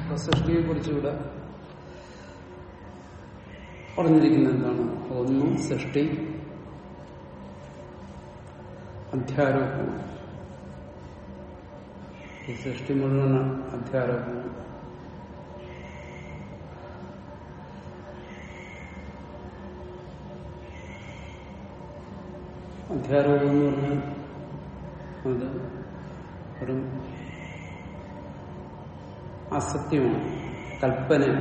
അപ്പൊ സൃഷ്ടിയെ കുറിച്ചുകൂടെ പറഞ്ഞിരിക്കുന്നത് എന്താണ് ഒന്ന് സൃഷ്ടി അധ്യാരോപണം ഈ സൃഷ്ടി മുഴുവൻ അധ്യാരോപണം അധ്യാരോപം എന്ന് പറഞ്ഞാൽ അത് ഒരു അസത്യമാണ് കൽപ്പനയാണ്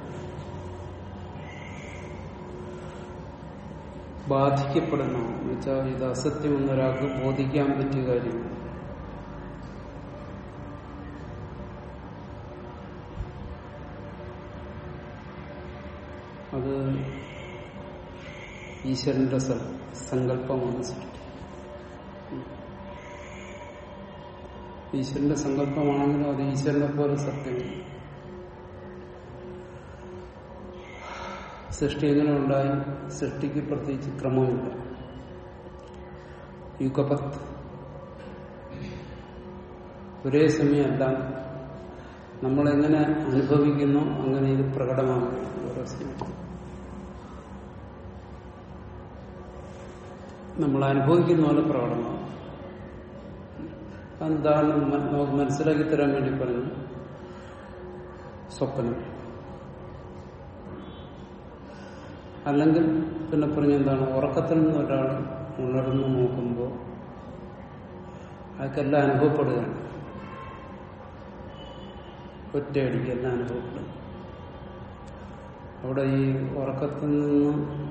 ബാധിക്കപ്പെടുന്നതാണ് എന്നുവെച്ചാൽ ഇത് അസത്യമെന്ന് ഒരാൾക്ക് ബോധിക്കാൻ പറ്റിയ കാര്യമാണ് അത് ഈശ്വരന്റെ സ- സങ്കല്പമാണ് സൃഷ്ടി ഈശ്വരന്റെ സങ്കല്പമാണെങ്കിലും അത് ഈശ്വരനെ പോലെ സത്യമാണ് സൃഷ്ടി എങ്ങനെ ഉണ്ടായി സൃഷ്ടിക്ക് പ്രത്യേകിച്ച് ക്രമമില്ല യുഗപത്ത് ഒരേ സമയമല്ല നമ്മൾ എങ്ങനെ അനുഭവിക്കുന്നു അങ്ങനെ ഇത് പ്രകടമാകുന്നു ഓരോ സമയം നമ്മൾ അനുഭവിക്കുന്ന പോലെ പ്രകടമാകും അതെന്താണ് മ- നമുക്ക് മനസ്സിലാക്കി തരാൻ വേണ്ടി പറഞ്ഞു സ്വപ്നം അല്ലെങ്കിൽ പിന്നെ പറഞ്ഞ എന്താണ് ഉറക്കത്തിൽ നിന്ന് ഒരാൾ ഉണർന്നു നോക്കുമ്പോൾ അയാൾക്കെല്ലാം അനുഭവപ്പെടുകയാണ് ഒറ്റയടിക്ക് എല്ലാം അനുഭവപ്പെടും അവിടെ ഈ ഉറക്കത്തിൽ നിന്ന്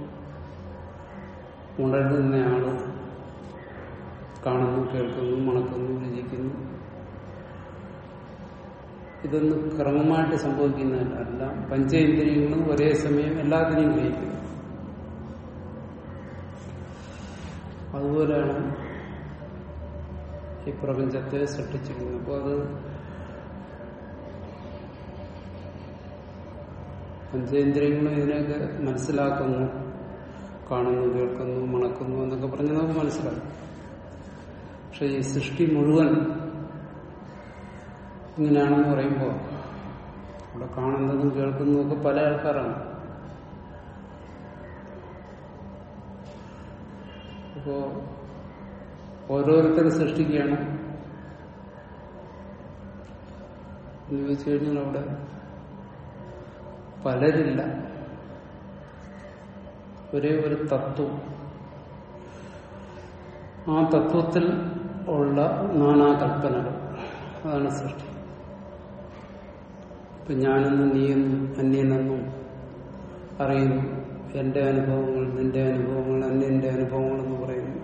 ഉണരുന്നയാള് കാണുന്നു കേൾക്കുന്നു മണക്കുന്നു രുചിക്കുന്നു ഇതൊന്നും ക്രമമായിട്ട് സംഭവിക്കുന്നതല്ല അല്ല പഞ്ചേന്ദ്രിയങ്ങളും ഒരേ സമയം എല്ലാത്തിനെയും ഗ്രഹിക്കുന്നു അതുപോലെയാണ് ഈ പ്രപഞ്ചത്തെ സൃഷ്ടിച്ചിരിക്കുന്നത് അപ്പോൾ അത് പഞ്ചേന്ദ്രിയങ്ങളും ഇതിനെയൊക്കെ മനസ്സിലാക്കുന്നു കാണുന്നു കേൾക്കുന്നു മണക്കുന്നു എന്നൊക്കെ പറഞ്ഞ് നമുക്ക് മനസ്സിലാക്കും പക്ഷെ ഈ സൃഷ്ടി മുഴുവൻ ഇങ്ങനെയാണെന്ന് പറയുമ്പോൾ അവിടെ കാണുന്നതും കേൾക്കുന്നതും ഒക്കെ പല ആൾക്കാരാണ് അപ്പോ ഓരോരുത്തരും സൃഷ്ടിക്കുകയാണ് എന്ന് ചോദിച്ചു കഴിഞ്ഞാൽ അവിടെ പലരില്ല ഒരേ ഒരു തത്വം ആ തത്വത്തിൽ ഉള്ള നാനാകൽപ്പനകൾ അതാണ് സൃഷ്ടി ഇപ്പൊ ഞാനെന്നും നീയെന്നും അന്യനെന്നും അറിയുന്നു എന്റെ അനുഭവങ്ങൾ നിന്റെ അനുഭവങ്ങൾ അന്യന്റെ അനുഭവങ്ങൾ എന്ന് പറയുന്നു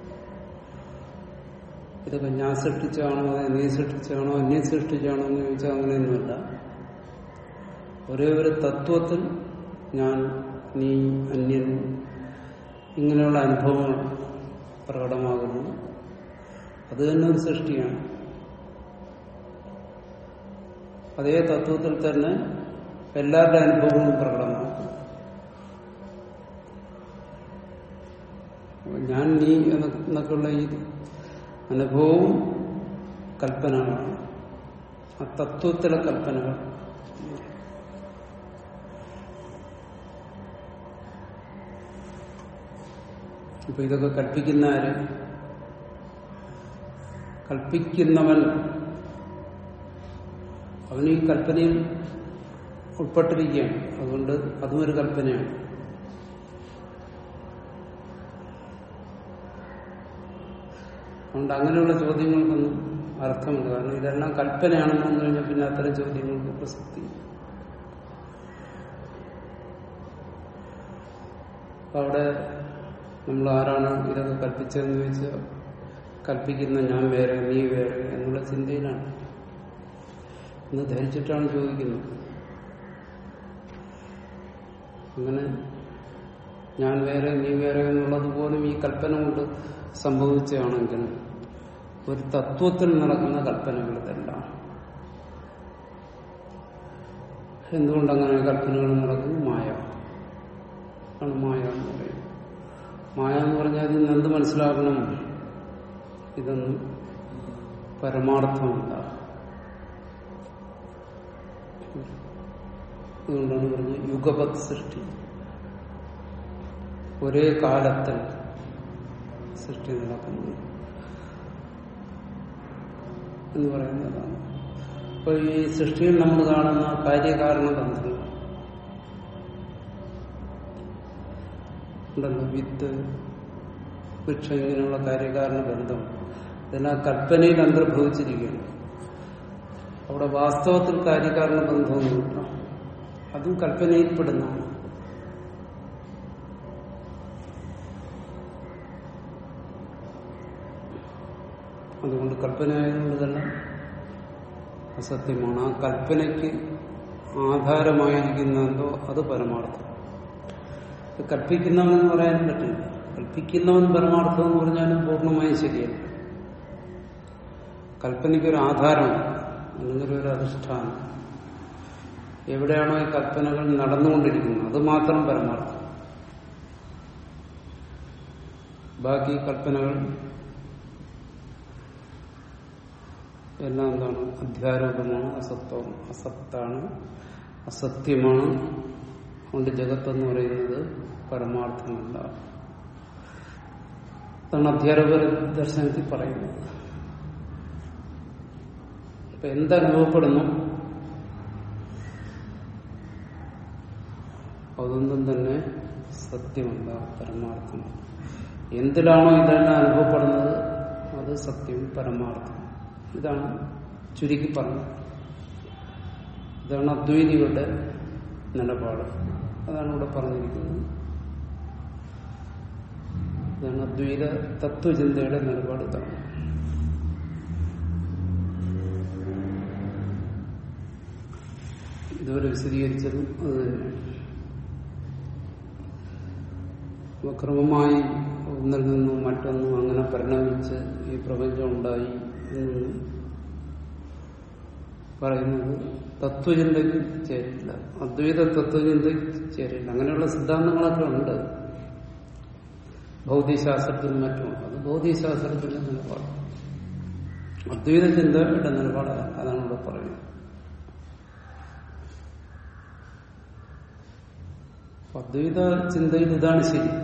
ഇതൊക്കെ ഞാൻ സൃഷ്ടിച്ചാണോ അതെ നീ സൃഷ്ടിച്ചാണോ അന്യം സൃഷ്ടിച്ചാണോ എന്ന് ചോദിച്ചാൽ അങ്ങനെയൊന്നുമില്ല ഒരേ ഒരു തത്വത്തിൽ ഞാൻ നീ അന്യൻ ഇങ്ങനെയുള്ള അനുഭവങ്ങൾ പ്രകടമാകുന്നു അത് തന്നെ ഒരു സൃഷ്ടിയാണ് അതേ തത്വത്തിൽ തന്നെ എല്ലാവരുടെ അനുഭവങ്ങളും പ്രകടമാകും അപ്പൊ ഞാൻ നീ എന്ന- എന്നൊക്കെയുള്ള ഈ അനുഭവവും കൽപ്പനകളാണ് ആ തത്വത്തിലെ കൽപ്പനകൾ ഇപ്പൊ ഇതൊക്കെ കൽപ്പിക്കുന്ന ആര് കൽപ്പിക്കുന്നവൻ അവന് ഈ കൽപ്പനയിൽ ഉൾപ്പെട്ടിരിക്കുകയാണ് അതുകൊണ്ട് അതും ഒരു കൽപ്പനയാണ് അതുകൊണ്ട് അങ്ങനെയുള്ള ചോദ്യങ്ങൾക്കൊന്നും അർത്ഥമില്ല കാരണം ഇതെല്ലാം കൽപ്പനയാണെന്ന് വന്നു കഴിഞ്ഞാൽ പിന്നെ അത്തരം ചോദ്യങ്ങൾക്ക് പ്രസക്തി അപ്പൊ അവിടെ നമ്മൾ ആരാണ് ഇതൊക്കെ കൽപ്പിച്ചതെന്ന് ചോദിച്ചാൽ കൽപ്പിക്കുന്ന ഞാൻ വേറെ നീ വേറെ എന്നുള്ള ചിന്തയിലാണ് എന്ന് ധരിച്ചിട്ടാണ് ചോദിക്കുന്നത് അങ്ങനെ ഞാൻ വേറെ നീ വേറെ എന്നുള്ളത് പോലും ഈ കൽപ്പന കൊണ്ട് സംഭവിച്ചതാണെങ്കിൽ ഒരു തത്വത്തിൽ നടക്കുന്ന കൽപ്പനകൾ ഇതെല്ലാം എന്തുകൊണ്ടങ്ങനെ കൽപ്പനകൾ നടക്കുന്നു മായ ആണ് മായ എന്ന് പറയുന്നത് മായ എന്ന് പറഞ്ഞാൽ ഇതിൽ നിന്ന് എന്ത് മനസ്സിലാക്കണം ഇതൊന്നും പരമാർത്ഥമല്ല അതുകൊണ്ടാണ് പറഞ്ഞത് യുഗപത് സൃഷ്ടി ഒരേ കാലത്തിൽ സൃഷ്ടി നടക്കുന്നത് എന്ന് പറയുന്നതാണ് അപ്പൊ ഈ സൃഷ്ടിയിൽ നമ്മൾ കാണുന്ന കാര്യകാരണ ബന്ധങ്ങൾ ഉണ്ടല്ലോ വിത്ത് വൃക്ഷം ഇങ്ങനെയുള്ള കാര്യകാരണ ബന്ധം ഇതെല്ലാം കൽപ്പനയിൽ അന്തർഭവിച്ചിരിക്കുകയാണ് അവിടെ വാസ്തവത്തിൽ കാര്യകാരണ ബന്ധമൊന്നുമില്ല അതും കൽപ്പനയിൽപ്പെടുന്നതാണ് അതുകൊണ്ട് കൽപ്പനയായതുകൊണ്ട് തന്നെ അസത്യമാണ് ആ കൽപ്പനയ്ക്ക് ആധാരമായിരിക്കുന്ന എന്തോ അത് പരമാർത്ഥം ഇത് കൽപ്പിക്കുന്നവൻ എന്ന് പറയാൻ പറ്റില്ല കൽപ്പിക്കുന്നവൻ പരമാർത്ഥം എന്ന് പറഞ്ഞാലും പൂർണ്ണമായും ശരിയല്ല കൽപ്പനയ്ക്കൊരു ആധാരമുണ്ട് അല്ലെങ്കിൽ ഒരു അധിഷ്ഠാനം എവിടെയാണോ ഈ കൽപ്പനകൾ നടന്നുകൊണ്ടിരിക്കുന്നത് അത് മാത്രം പരമാർത്ഥം ബാക്കി കൽപ്പനകൾ എല്ലാം എന്താണ് അധ്യാരോപമാണ് അസത്വം അസത്താണ് അസത്യമാണ് അതുകൊണ്ട് ജഗത്തെന്ന് പറയുന്നത് പരമാർത്ഥമല്ല അതാണ് അധ്യാരോപ ദർശനത്തിൽ പറയുന്നത് അപ്പൊ എന്തനുഭവപ്പെടുന്നു അതൊന്നും തന്നെ സത്യമല്ല പരമാർത്ഥമല്ല എന്തിലാണോ ഇതെല്ലാം അനുഭവപ്പെടുന്നത് അത് സത്യം പരമാർത്ഥം ഇതാണ് ചുരുക്കി പറഞ്ഞത് ഇതാണ് അദ്വൈതികളുടെ നിലപാട് അതാണ് ഇവിടെ പറഞ്ഞിരിക്കുന്നത് ഇതാണ് അദ്വൈത തത്വചിന്തയുടെ നിലപാട് ഇതാണ് ഇതുവരെ വിശദീകരിച്ചതും അത് തന്നെയാണ് അപ്പൊ ക്രമമായി ഒന്നിൽ നിന്നും മറ്റൊന്നും അങ്ങനെ പരിണമിച്ച് ഈ പ്രപഞ്ചം ഉണ്ടായി എന്ന് പറയുന്നത് തത്വചിന്തയ്ക്ക് ചേരില്ല അദ്വൈത തത്വചിന്തയ്ക്ക് ചേരില്ല അങ്ങനെയുള്ള സിദ്ധാന്തങ്ങളൊക്കെ ഉണ്ട് ഭൗതികശാസ്ത്രത്തിനും മറ്റും അത് ഭൗതികശാസ്ത്രത്തിന്റെ നിലപാട് അദ്വൈത ചിന്തയുടെ നിലപാട് അതാണ് ഇവിടെ പറയുന്നത് അദ്വൈത ചിന്തയിൽ ഇതാണ് ശരി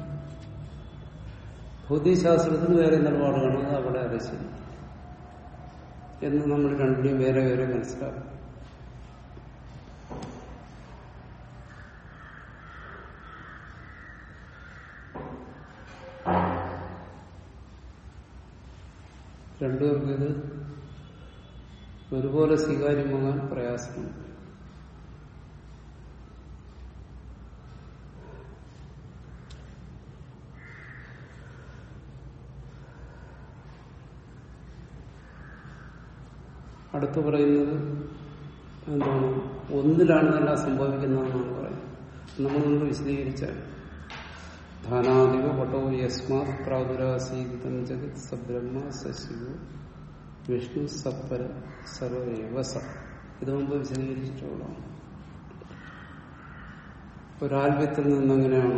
ഭൗതികശാസ്ത്രത്തിന് വേറെ നിലപാട് കാണുന്നത് അവിടെ അത് ശരി എന്ന് നമ്മൾ രണ്ടിനെയും വേറെ വേറെ മനസ്സിലാക്കും രണ്ടുപേർക്കും ഇത് ഒരുപോലെ സ്വീകാര്യമാകാൻ പ്രയാസമുണ്ട് അടുത്ത് പറയുന്നത് എന്താണ് ഒന്നിലാണ് ഇതെല്ലാം സംഭവിക്കുന്നതെന്നാണ് പറയുന്നത് നമ്മൾ മുമ്പ് വിശദീകരിച്ച ധാനാധിക പട്ടോ യസ്മാത് പ്രാദുരാസീതം ജഗത് സബ്രഹ്മ സശിവു വിഷ്ണു സപ്പര സർവൈവ സ ഇത് മുമ്പ് വിശദീകരിച്ചിട്ടുള്ളതാണ് ഒരാൽവ്യത്തിൽ നിന്നെങ്ങനെയാണോ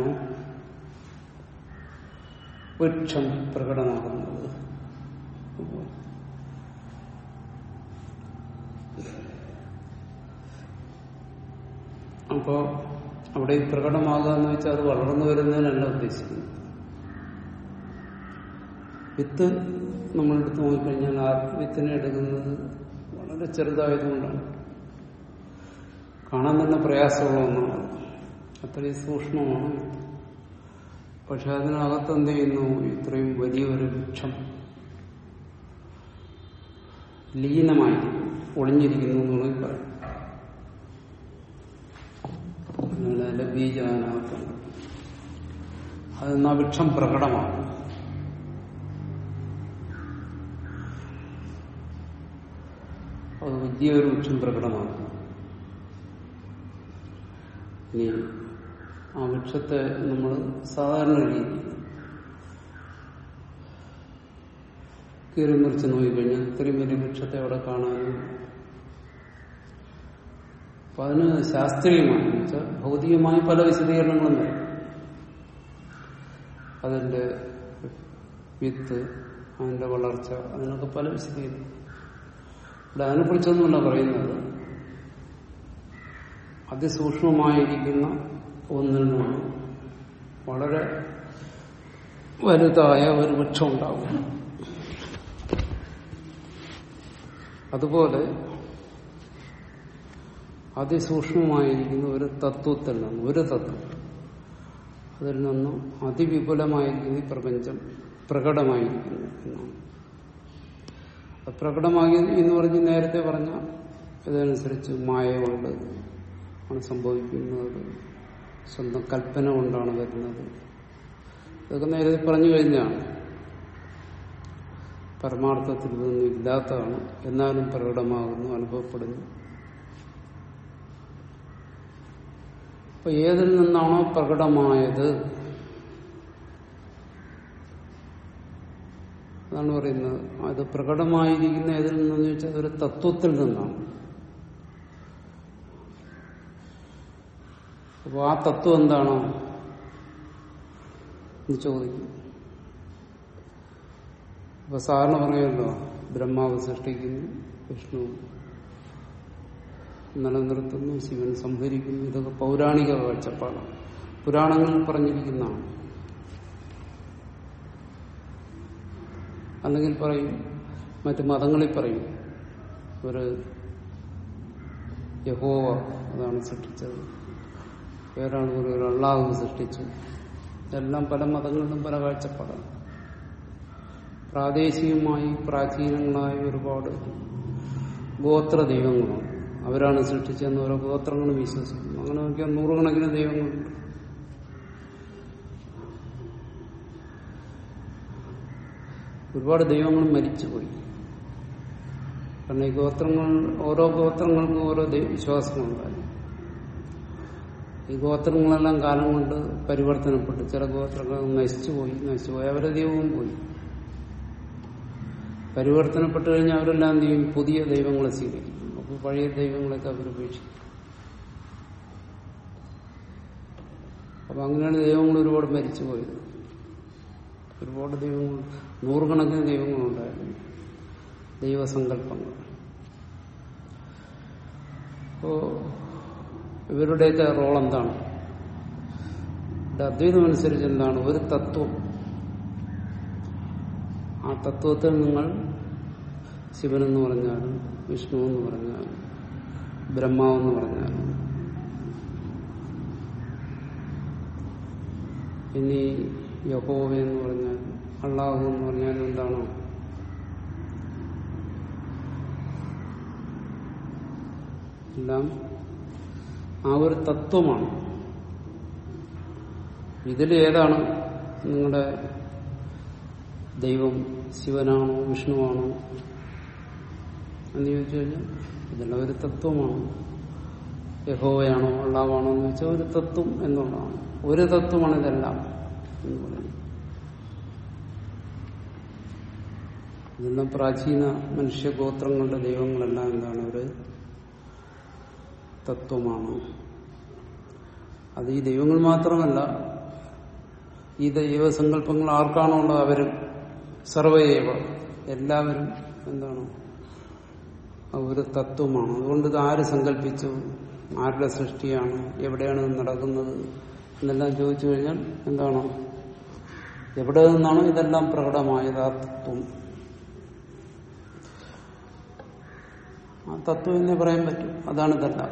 വൃക്ഷം പ്രകടമാകുന്നത് അതുപോലെ അപ്പോ അവിടെ ഈ പ്രകടമാകുക എന്ന് വെച്ചാൽ അത് വളർന്നു വരുന്നതിനല്ല ഉദ്ദേശിക്കുന്നത് വിത്ത് നമ്മളെടുത്ത് നോക്കിക്കഴിഞ്ഞാൽ ആ വിത്തിനെ എടുക്കുന്നത് വളരെ ചെറുതായതുകൊണ്ടാണ് കാണാൻ തന്നെ പ്രയാസമുള്ള ഒന്നാണ് അത്രയും സൂക്ഷ്മമാണ് വിത്ത് പക്ഷെ അതിനകത്ത് എന്ത് ചെയ്യുന്നു ഇത്രയും വലിയൊരു വൃക്ഷം ലീനമായിരിക്കുന്നു ഒളിഞ്ഞിരിക്കുന്നു എന്ന് വേണമെങ്കിൽ പറയാം അങ്ങനെ അതിന്റെ ബീജം അതിനകത്തുണ്ട് അത് ആ വൃക്ഷം പ്രകടമാണ് അത് വലിയൊരു വൃക്ഷം പ്രകടമാണ് ഇനി ആ വൃക്ഷത്തെ നമ്മൾ സാധാരണ രീതി കീറി മുറിച്ച് നോക്കിക്കഴിഞ്ഞാൽ ഇത്രയും വലിയ വൃക്ഷത്തെ അവിടെ കാണാനും അപ്പൊ അതിന് ശാസ്ത്രീയമായി എന്ന് വെച്ചാൽ ഭൗതികമായി പല വിശദീകരണങ്ങളും വരും അതിന്റെ വിത്ത് അതിന്റെ വളർച്ച അതിനൊക്കെ പല വിശദീകരണം ഇവിടെ അതിനെക്കുറിച്ചൊന്നുമല്ല പറയുന്നത് അതിസൂക്ഷ്മമായിരിക്കുന്ന ഒന്നിൽ നിന്ന് വളരെ വലുതായ ഒരു വൃക്ഷം ഉണ്ടാവും അതുപോലെ അതിസൂക്ഷ്മമായിരിക്കുന്ന ഒരു തത്വത്തിൽ നിന്ന് ഒരു തത്വം അതിൽ നിന്നും അതിവിപുലമായിരിക്കുന്ന ഈ പ്രപഞ്ചം പ്രകടമായിരിക്കുന്നു എന്നാണ് അത് പ്രകടമായി എന്ന് പറഞ്ഞ് നേരത്തെ പറഞ്ഞ ഇതനുസരിച്ച് മായ കൊണ്ട് ആണ് സംഭവിക്കുന്നത് സ്വന്തം കൽപ്പന കൊണ്ടാണ് വരുന്നത് ഇതൊക്കെ നേരത്തെ പറഞ്ഞു കഴിഞ്ഞാണ് പരമാർത്ഥത്തിൽ ഇതൊന്നും ഇല്ലാത്തതാണ് എന്നാലും പ്രകടമാകുന്നു അനുഭവപ്പെടുന്നു അപ്പൊ ഏതിൽ നിന്നാണോ പ്രകടമായത് അതാണ് പറയുന്നത് അത് പ്രകടമായിരിക്കുന്ന ഏതിൽ നിന്നെന്ന് വെച്ചാൽ ഒരു തത്വത്തിൽ നിന്നാണ് അപ്പോൾ ആ തത്വം എന്താണോ എന്ന് ചോദിക്കും അപ്പൊ സാറിന് പറയുമല്ലോ ബ്രഹ്മാവ് സൃഷ്ടിക്കുന്നു വിഷ്ണു നിലനിർത്തുന്നു ശിവൻ സംഹരിക്കുന്നു ഇതൊക്കെ പൗരാണിക കാഴ്ചപ്പാടാണ് പുരാണങ്ങളിൽ പറഞ്ഞിരിക്കുന്നതാണ് അല്ലെങ്കിൽ പറയും മറ്റു മതങ്ങളിൽ പറയും ഒരു യഹോവ അതാണ് സൃഷ്ടിച്ചത് വേറൊരാൾ ഒരു ഒരു അള്ളാഹു സൃഷ്ടിച്ചു എല്ലാം പല മതങ്ങളിലും പല കാഴ്ചപ്പാടാണ് പ്രാദേശികമായി പ്രാചീനങ്ങളായ ഒരുപാട് ഗോത്ര ദൈവങ്ങളുണ്ട് അവരാണ് സൃഷ്ടിച്ചതെന്ന് ഓരോ ഗോത്രങ്ങളും വിശ്വസിക്കുന്നു അങ്ങനെ നോക്കിയാൽ നൂറുകണക്കിന് ദൈവങ്ങളുണ്ട് ഒരുപാട് ദൈവങ്ങൾ മരിച്ചുപോയി കാരണം ഈ ഗോത്രങ്ങൾ ഓരോ ഗോത്രങ്ങൾക്കും ഓരോ ദൈവ വിശ്വാസങ്ങളുണ്ടായിരുന്നു ഈ ഗോത്രങ്ങളെല്ലാം കാലം കൊണ്ട് പരിവർത്തനപ്പെട്ടു ചില ഗോത്രങ്ങൾ നശിച്ചുപോയി നശിച്ചുപോയി അവരെ ദൈവവും പോയി പരിവർത്തനപ്പെട്ടു കഴിഞ്ഞാൽ അവരെല്ലാം എന്ത് ചെയ്യും പുതിയ ദൈവങ്ങളെ സ്വീകരിക്കും അപ്പോൾ പഴയ ദൈവങ്ങളൊക്കെ അവർ ഉപേക്ഷിക്കും അപ്പൊ അങ്ങനെയാണ് ദൈവങ്ങൾ ഒരുപാട് മരിച്ചുപോയത് ഒരുപാട് ദൈവങ്ങൾ നൂറുകണക്കിന് ദൈവങ്ങളുണ്ടായിരുന്നു ദൈവസങ്കല്പങ്ങൾ അപ്പോ ഇവരുടെയൊക്കെ റോൾ എന്താണ് ഇവിടെ അദ്വൈതം അനുസരിച്ച് എന്താണ് ഒരു തത്വം ആ തത്വത്തിൽ നിങ്ങൾ ശിവനെന്ന് പറഞ്ഞാലും വിഷ്ണു എന്ന് പറഞ്ഞാലും ബ്രഹ്മാവെന്ന് പറഞ്ഞാലും ഇനി യഹോവ എന്ന് പറഞ്ഞാലും അള്ളാഹു എന്ന് പറഞ്ഞാലും എന്താണോ എല്ലാം ആ ഒരു തത്വമാണ് ഇതിൽ ഏതാണ് നിങ്ങളുടെ ദൈവം ശിവനാണോ വിഷ്ണുവാണോ എന്ന് ചോദിച്ചു കഴിഞ്ഞാൽ ഇതെല്ലാം ഒരു തത്വമാണ് യഹോവയാണോ അള്ളാവാണോ എന്ന് വെച്ചാൽ ഒരു തത്വം എന്നുള്ളതാണ് ഒരു തത്വമാണ് ഇതെല്ലാം എന്ന് പറയുന്നത് ഇതെല്ലാം പ്രാചീന മനുഷ്യഗോത്രങ്ങളുടെ ദൈവങ്ങളെല്ലാം എന്താണ് ഒരു തത്വമാണ് അത് ഈ ദൈവങ്ങൾ മാത്രമല്ല ഈ ദൈവസങ്കല്പങ്ങൾ ആർക്കാണോ ഉള്ളത് അവരും സർവൈവ എല്ലാവരും എന്താണ് ഒരു തത്വമാണ് അതുകൊണ്ട് ഇത് ആര് സങ്കല്പിച്ചു ആരുടെ സൃഷ്ടിയാണ് എവിടെയാണ് ഇത് നടക്കുന്നത് എന്നെല്ലാം ചോദിച്ചു കഴിഞ്ഞാൽ എന്താണ് എവിടെ നിന്നാണോ ഇതെല്ലാം പ്രകടമായത് ആ തത്വം ആ തത്വം എന്നേ പറയാൻ പറ്റും അതാണ് ഇതെല്ലാം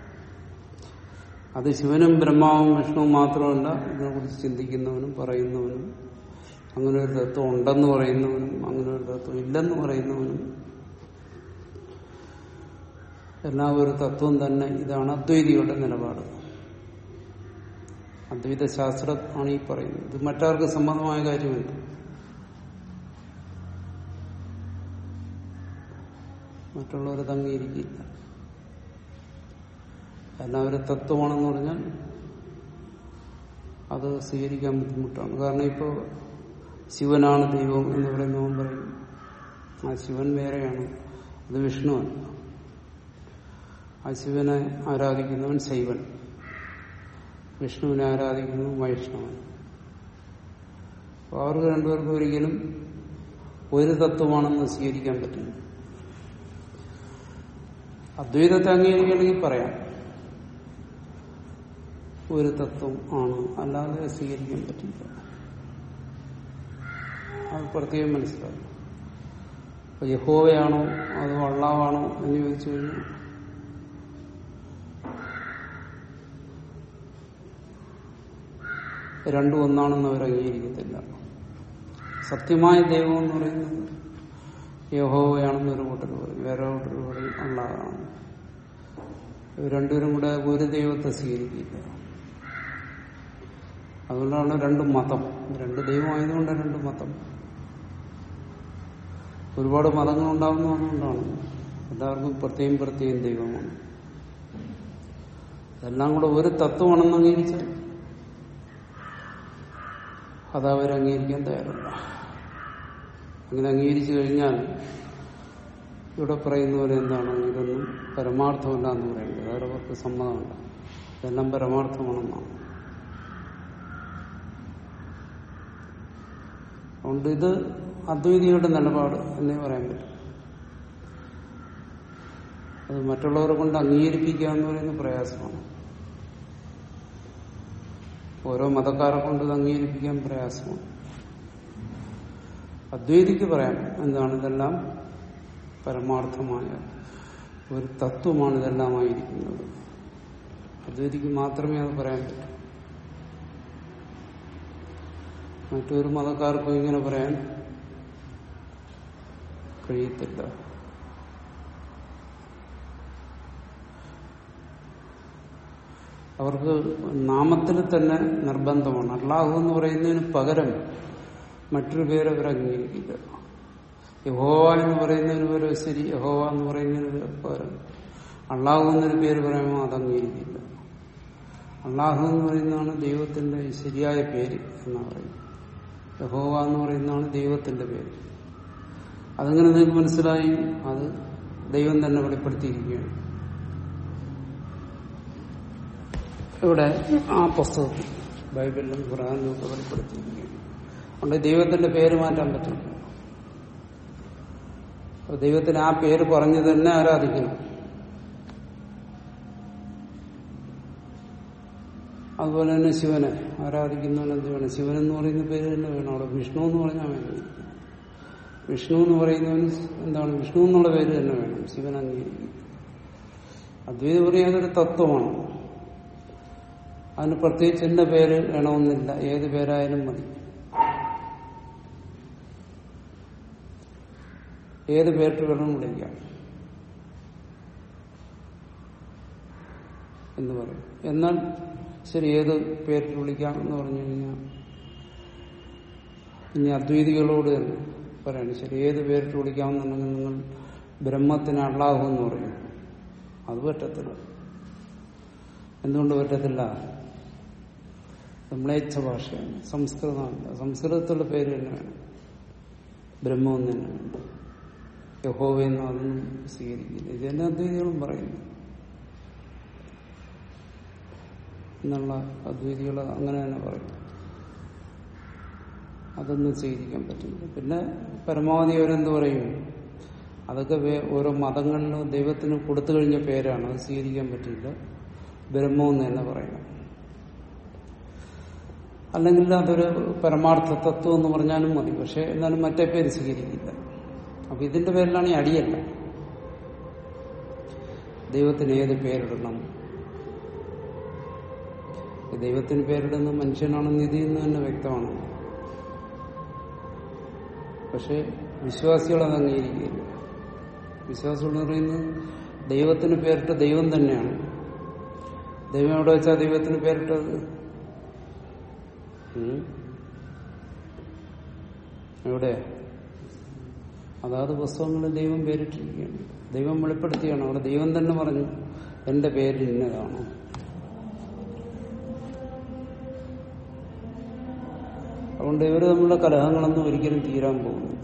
അത് ശിവനും ബ്രഹ്മാവും വിഷ്ണുവും മാത്രമല്ല ഇതിനെക്കുറിച്ച് ചിന്തിക്കുന്നവനും പറയുന്നവനും അങ്ങനെ ഒരു തത്വം ഉണ്ടെന്ന് പറയുന്നവനും അങ്ങനെ ഒരു തത്വം ഇല്ലെന്ന് പറയുന്നവനും എല്ലാം ഒരു തത്വം തന്നെ ഇതാണ് അദ്വൈതിയുടെ നിലപാട് അദ്വൈത ശാസ്ത്രം ആണ് ഈ പറയുന്നത് ഇത് മറ്റാർക്ക് സമ്മതമായ കാര്യമല്ല മറ്റുള്ളവരത് അംഗീകരിക്കില്ല എല്ലാം ഒരു തത്വമാണെന്ന് പറഞ്ഞാൽ അത് സ്വീകരിക്കാൻ ബുദ്ധിമുട്ടാണ് കാരണം ഇപ്പോൾ ശിവനാണ് ദൈവം എന്ന് പറയുന്നവൻ പറയും ആ ശിവൻ വേറെയാണ് അത് വിഷ്ണുവല്ല ആ ശിവനെ ആരാധിക്കുന്നവൻ ശൈവൻ വിഷ്ണുവിനെ ആരാധിക്കുന്നു വൈഷ്ണവൻ അപ്പൊ അവർക്ക് രണ്ടുപേർക്കും ഒരിക്കലും ഒരു തത്വമാണെന്ന് സ്വീകരിക്കാൻ പറ്റില്ല അദ്വൈതത്തെ അംഗീകരിക്കണമെങ്കിൽ പറയാം ഒരു തത്വം ആണ് അല്ലാതെ സ്വീകരിക്കാൻ പറ്റില്ല അത് പ്രത്യേകം മനസ്സിലാക്കും അപ്പൊ യഹോവയാണോ അതോ അള്ളാവാണോ എന്ന് ചോദിച്ചു കഴിഞ്ഞാൽ രണ്ടും ഒന്നാണെന്ന് അവർ അംഗീകരിക്കത്തില്ല സത്യമായ ദൈവം എന്ന് പറയുന്നത് യഹോവയാണെന്ന് ഒരു കൂട്ടർ പറയും വേറെ കൂട്ടർ പറയും അള്ളാഹാണ് ഇവർ രണ്ടുപേരും കൂടെ ഒരു ദൈവത്തെ സ്വീകരിക്കില്ല അതുകൊണ്ടാണ് രണ്ട് മതം രണ്ട് ദൈവമായതുകൊണ്ട് രണ്ട് മതം ഒരുപാട് മതങ്ങൾ ഉണ്ടാകുന്നു അതുകൊണ്ടാണ് എല്ലാവർക്കും പ്രത്യേകം പ്രത്യേകം ദൈവമാണ് ഇതെല്ലാം കൂടെ ഒരു തത്വമാണെന്ന് അംഗീകരിച്ചാൽ അത് അവർ അംഗീകരിക്കാൻ തയ്യാറല്ല അങ്ങനെ അംഗീകരിച്ചു കഴിഞ്ഞാൽ ഇവിടെ പറയുന്ന പോലെ എന്താണ് ഇതൊന്നും പരമാർത്ഥമല്ല എന്ന് പറയുന്നത് അവരവർക്ക് സമ്മതമല്ല ഇതെല്ലാം പരമാർത്ഥമാണെന്നാണ് അതുകൊണ്ട് ഇത് അദ്വൈതികളുടെ നിലപാട് എന്നേ പറയാൻ പറ്റും അത് മറ്റുള്ളവരെ കൊണ്ട് അംഗീകരിപ്പിക്കുക എന്ന് പറയുന്നത് പ്രയാസമാണ് ഓരോ മതക്കാരെ കൊണ്ട് ഇത് അംഗീകരിപ്പിക്കാൻ പ്രയാസമാണ് അദ്വൈതിക്ക് പറയാം എന്താണ് ഇതെല്ലാം പരമാർത്ഥമായ ഒരു തത്വമാണ് ഇതെല്ലാമായിരിക്കുന്നത് അദ്വൈതിക്ക് മാത്രമേ അത് പറയാൻ പറ്റൂ മറ്റൊരു മതക്കാർക്കും ഇങ്ങനെ പറയാൻ കഴിയത്തില്ല അവർക്ക് നാമത്തിൽ തന്നെ നിർബന്ധമാണ് അള്ളാഹു എന്ന് പറയുന്നതിന് പകരം മറ്റൊരു പേര് അവർ അംഗീകരിക്കില്ല യഹോവ എന്ന് പറയുന്നതിന് പകരം ശരി യഹോവ എന്ന് പറയുന്നതിന് പകരം അള്ളാഹു എന്നൊരു പേര് പറയുമ്പോൾ അത് അംഗീകരിക്കില്ല അള്ളാഹു എന്ന് പറയുന്നതാണ് ദൈവത്തിന്റെ ശരിയായ പേര് എന്നാണ് പറയുന്നത് യഹോവ എന്ന് പറയുന്നതാണ് ദൈവത്തിന്റെ പേര് അതെങ്ങനെ നിങ്ങൾക്ക് മനസ്സിലായി അത് ദൈവം തന്നെ വെളിപ്പെടുത്തിയിരിക്കുകയാണ് ഇവിടെ ആ പുസ്തകത്തിൽ ബൈബിളിലും ഖുറാനിലും ഒക്കെ വെളിപ്പെടുത്തിയിരിക്കുകയാണ് അതുകൊണ്ട് ദൈവത്തിന്റെ പേര് മാറ്റാൻ പറ്റില്ല അപ്പൊ ദൈവത്തിന് ആ പേര് പറഞ്ഞു തന്നെ ആരാധിക്കണം അതുപോലെ തന്നെ ശിവനെ ആരാധിക്കുന്നവന് എന്ത് വേണം ശിവൻ എന്ന് പറയുന്ന പേര് തന്നെ വേണം അവിടെ വിഷ്ണു എന്ന് പറഞ്ഞാൽ വേണം വിഷ്ണു എന്ന് പറയുന്നവന് എന്താണ് വിഷ്ണു എന്നുള്ള പേര് തന്നെ വേണം ശിവൻ അംഗീകരിക്കും അദ്വൈതം പറയാതൊരു തത്വമാണ് അതിന് പ്രത്യേകിച്ച് എന്റെ പേര് വേണമെന്നില്ല ഏത് പേരായാലും മതി ഏത് പേരിട്ട് വേണം വിളിക്കാം എന്ന് പറയും എന്നാൽ ശരി ഏത് പേരിട്ട് വിളിക്കാം എന്ന് പറഞ്ഞു കഴിഞ്ഞാൽ ഇനി അദ്വൈതികളോട് തന്നെ പറയണം ശരി ഏത് പേരിട്ട് വിളിക്കാമെന്നുണ്ടെങ്കിൽ നിങ്ങൾ ബ്രഹ്മത്തിന് അള്ളാഹു എന്ന് പറയും അത് പറ്റത്തില്ല എന്തുകൊണ്ട് പറ്റത്തില്ല നമ്മളേച്ഛ ഭാഷയാണ് സംസ്കൃതമല്ല സംസ്കൃതത്തിലുള്ള പേര് തന്നെ വേണം ബ്രഹ്മം എന്ന് തന്നെ വേണം യഹോവയെന്ന് അതൊന്നും സ്വീകരിക്കില്ല ഇത് തന്നെ അദ്വൈതികളും പറയുന്നു എന്നുള്ള അദ്വൈതികൾ അങ്ങനെ തന്നെ പറയും അതൊന്നും സ്വീകരിക്കാൻ പറ്റില്ല പിന്നെ പരമാവധി അവരെന്ത് പറയും അതൊക്കെ വേ- ഓരോ മതങ്ങളിലും ദൈവത്തിന് കൊടുത്തു കഴിഞ്ഞ പേരാണ് അത് സ്വീകരിക്കാൻ പറ്റില്ല ബ്രഹ്മം എന്ന് തന്നെ പറയണം അല്ലെങ്കിൽ അതൊരു പരമാർത്ഥ തത്വം എന്ന് പറഞ്ഞാലും മതി പക്ഷെ എന്നാലും മറ്റേ പേര് സ്വീകരിക്കില്ല അപ്പൊ ഇതിന്റെ പേരിലാണ് ഈ അടിയല്ല ദൈവത്തിന് ഏത് പേരിടണം ദൈവത്തിന് പേരിടുന്ന മനുഷ്യനാണെന്ന് ഇതിൽ നിന്ന് തന്നെ വ്യക്തമാണ് പക്ഷെ വിശ്വാസികൾ അത് അംഗീകരിക്കില്ല വിശ്വാസികൾ എന്ന് പറയുന്നത് ദൈവത്തിന് പേരിട്ട ദൈവം തന്നെയാണ് ദൈവം എവിടെ വെച്ചാ ദൈവത്തിന് പേരിട്ടത് ഉം? എവിടെ അതാത് പുസ്തകങ്ങളിൽ ദൈവം പേരിട്ടിരിക്കുകയാണ് ദൈവം വെളിപ്പെടുത്തിയാണ് അവിടെ ദൈവം തന്നെ പറഞ്ഞു എന്റെ പേര് ഇന്നതാണ് അതുകൊണ്ട് ഇവര് തമ്മിലുള്ള കലഹങ്ങളൊന്നും ഒരിക്കലും തീരാൻ പോകുന്നില്ല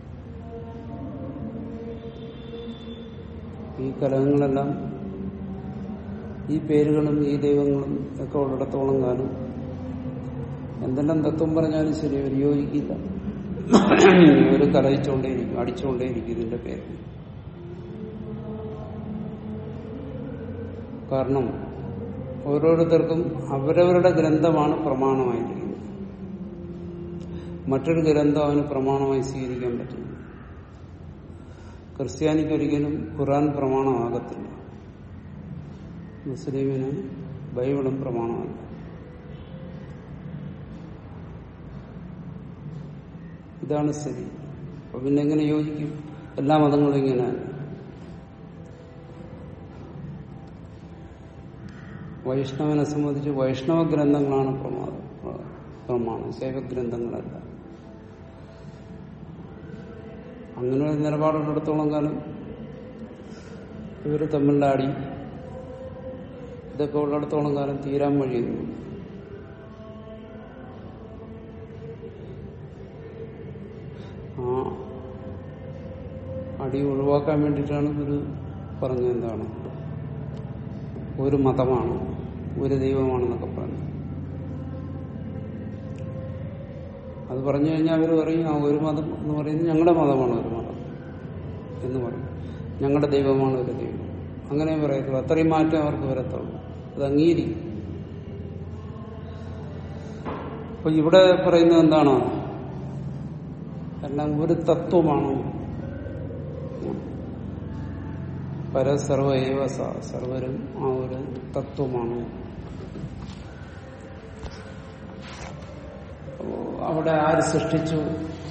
ഈ കലഹങ്ങളെല്ലാം ഈ പേരുകളും ഈ ദൈവങ്ങളും ഒക്കെ ഉള്ളിടത്തോളം കാലം എന്തെല്ലാം തത്വം പറഞ്ഞാലും ശരി ഒരു യോജിക്കില്ല ഒരു കലഹിച്ചുകൊണ്ടേയിരിക്കും അടിച്ചുകൊണ്ടേയിരിക്കും ഇതിന്റെ പേര് കാരണം ഓരോരുത്തർക്കും അവരവരുടെ ഗ്രന്ഥമാണ് പ്രമാണമായിരിക്കുന്നത് മറ്റൊരു ഗ്രന്ഥം അവന് പ്രമാണമായി സ്വീകരിക്കാൻ പറ്റില്ല ക്രിസ്ത്യാനിക്ക് ഒരിക്കലും ഖുറാൻ പ്രമാണമാകത്തില്ല മുസ്ലിമിന് ബൈബിളും പ്രമാണമല്ല ഇതാണ് സ്ഥിതി അപ്പൊ പിന്നെ എങ്ങനെ യോജിക്കും എല്ലാ മതങ്ങളും ഇങ്ങനെയാണ് വൈഷ്ണവനെ സംബന്ധിച്ച് വൈഷ്ണവ ഗ്രന്ഥങ്ങളാണ് പ്രമാദം പ്രമാണം ശൈവഗ്രന്ഥങ്ങളല്ല അങ്ങനെ ഒരു നിലപാടുള്ളിടത്തോളം കാലം ഇവർ തമ്മിലാടി ഇതൊക്കെ ഉള്ളിടത്തോളം കാലം തീരാൻ വഴിയുന്നു ആ അടി ഒഴിവാക്കാൻ വേണ്ടിയിട്ടാണ് ഒരു പറഞ്ഞത് എന്താണ് ഒരു മതമാണ് ഒരു ദൈവമാണെന്നൊക്കെ പറഞ്ഞു അത് പറഞ്ഞു കഴിഞ്ഞാൽ അവർ പറയും ആ ഒരു മതം എന്ന് പറയുന്നത് ഞങ്ങളുടെ മതമാണ് ഒരു മതം എന്ന് പറയും ഞങ്ങളുടെ ദൈവമാണ് ഒരു ദൈവം അങ്ങനെ പറയത്തുള്ളൂ അത്രയും മാറ്റം അവർക്ക് വരത്തുള്ളൂ അത് അംഗീകരിക്കും അപ്പൊ ഇവിടെ പറയുന്നത് എന്താണ് എല്ലാം ഒരു തത്വമാണ് പരസർവ ഏവ സർവരും ആ ഒരു തത്വമാണ് അവിടെ ആര് സൃഷ്ടിച്ചു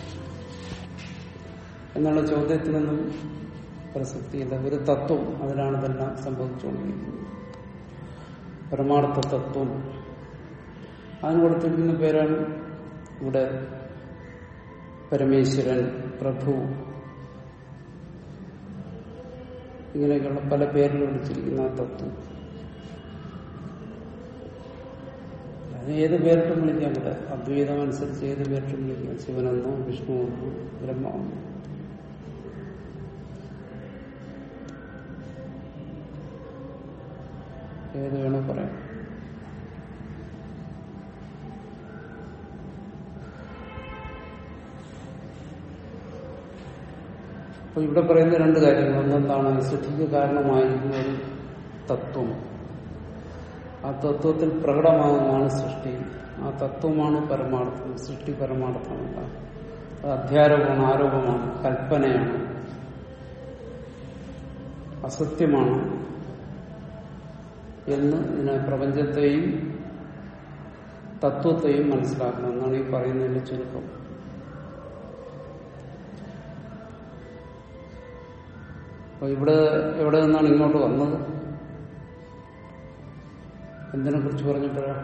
എന്നുള്ള ചോദ്യത്തിനൊന്നും പ്രസക്തിയില്ല ഒരു തത്വം അതിലാണ് ഇതെല്ലാം സംഭവിച്ചുകൊണ്ടിരിക്കുന്നത് പരമാർത്ഥ തത്വം അതിന് കൊടുത്തിരിക്കുന്ന പേരാണ് ഇവിടെ പരമേശ്വരൻ പ്രഭു ഇങ്ങനെയൊക്കെയുള്ള പല പേരിൽ വിളിച്ചിരിക്കുന്ന ആ തത്വം അത് ഏത് പേരിട്ടും വിളിക്കാം ഇവിടെ അദ്വൈതം അനുസരിച്ച് ഏത് പേരിട്ടും വിളിക്കാം ശിവനെന്നോ വിഷ്ണുവെന്നോ ബ്രഹ്മമെന്നോ ഏത് വേണോ പറയാം അപ്പൊ ഇവിടെ പറയുന്ന രണ്ട് കാര്യങ്ങൾ ഒന്നെന്താണ് സൃഷ്ടിക്ക് കാരണമായിരിക്കുന്ന ഒരു തത്വം ആ തത്വത്തിൽ പ്രകടമാകുന്നതാണ് സൃഷ്ടി ആ തത്വമാണ് പരമാർത്ഥം സൃഷ്ടി പരമാർത്ഥമല്ല അത് അധ്യാരോപമാണ് ആരോപമാണ് കൽപ്പനയാണ് അസത്യമാണ് എന്ന് ഇതിനെ പ്രപഞ്ചത്തെയും തത്വത്തെയും മനസ്സിലാക്കണം എന്നാണ് ഈ പറയുന്നതിന്റെ ചുരുക്കം അപ്പൊ ഇവിടെ എവിടെ നിന്നാണ് ഇങ്ങോട്ട് വന്നത് എന്തിനെ കുറിച്ച് പറഞ്ഞപ്പോഴാണ്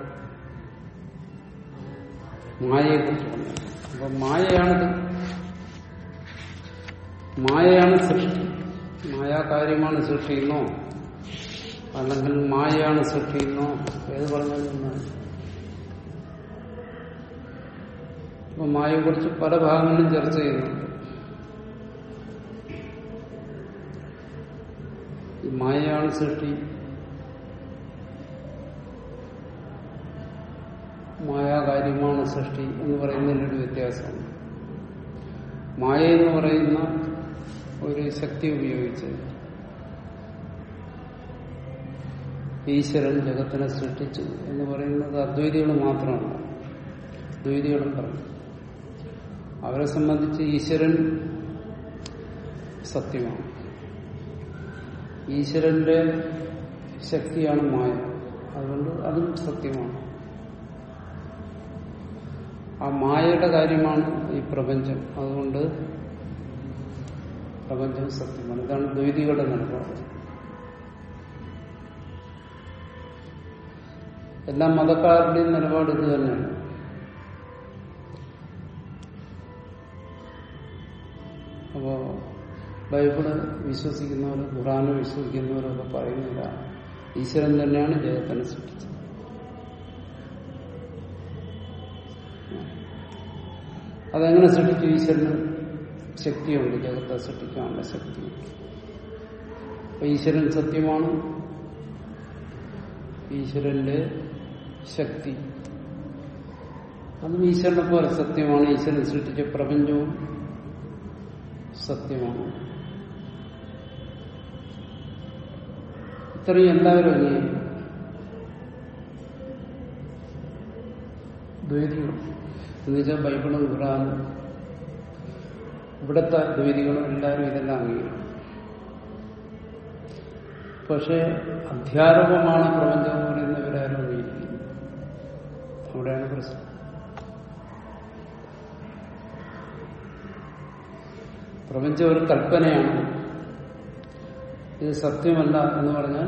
മായയെ കുറിച്ച് പറഞ്ഞു അപ്പൊ മായയാണിത് മായയാണ് സൃഷ്ടി മായാകാര്യമാണ് സൃഷ്ടിയെന്നോ അല്ലെങ്കിൽ മായയാണ് സൃഷ്ടിയെന്നോ ഏത് പറഞ്ഞാലും അപ്പൊ മായയെക്കുറിച്ച് പല ഭാഗങ്ങളിലും ചർച്ച ചെയ്യുന്നുണ്ട് ഈ മായയാണ് സൃഷ്ടി മായാകാര്യമാണ് സൃഷ്ടി എന്ന് പറയുന്നതിലൊരു വ്യത്യാസമാണ് മായ എന്ന് പറയുന്ന ഒരു ശക്തി ഉപയോഗിച്ച് ഈശ്വരൻ ജഗത്തിനെ സൃഷ്ടിച്ചു എന്ന് പറയുന്നത് അദ്വൈതികൾ മാത്രമല്ല ദ്വൈതികളും പറഞ്ഞു അവരെ സംബന്ധിച്ച് ഈശ്വരൻ സത്യമാണ് ഈശ്വരന്റെ ശക്തിയാണ് മായ അതുകൊണ്ട് അതും സത്യമാണ് ആ മായയുടെ കാര്യമാണ് ഈ പ്രപഞ്ചം അതുകൊണ്ട് പ്രപഞ്ചം സത്യമാണ് ഇതാണ് ദ്വൈതികളുടെ നിലപാട് എല്ലാ മതക്കാരുടെയും നിലപാട് ഇത് തന്നെയാണ് അപ്പോ ബൈബിള് വിശ്വസിക്കുന്നവർ ഖുറാന് വിശ്വസിക്കുന്നവരൊക്കെ പറയുന്നില്ല ഈശ്വരൻ തന്നെയാണ് ജഗത്തിനെ സൃഷ്ടിച്ചത് അതെങ്ങനെ സൃഷ്ടിച്ചു ഈശ്വരന് ശക്തിയുണ്ട് ജഗത്തെ സൃഷ്ടിക്കാനുള്ള ശക്തി അപ്പൊ ഈശ്വരൻ സത്യമാണ് ഈശ്വരന്റെ ശക്തി അതും ഈശ്വരനെ പോലെ സത്യമാണ് ഈശ്വരൻ സൃഷ്ടിച്ച പ്രപഞ്ചവും സത്യമാണ് ഇത്രയും എല്ലാവരും അംഗീകരിക്കും ദ്വൈതികൾ എന്നുവെച്ചാൽ ബൈബിളും ഖുറാനും ഇവിടുത്തെ ദ്വൈതികളും എല്ലാവരും ഇതെല്ലാം അംഗീകരിക്കും പക്ഷെ അധ്യാരോപമാണ് പ്രപഞ്ചം എന്ന് പറയുന്നവരാരും അംഗീകരിക്കുന്നു അവിടെയാണ് പ്രശ്നം പ്രപഞ്ചം ഒരു കൽപ്പനയാണ് ഇത് സത്യമല്ല എന്ന് പറഞ്ഞാൽ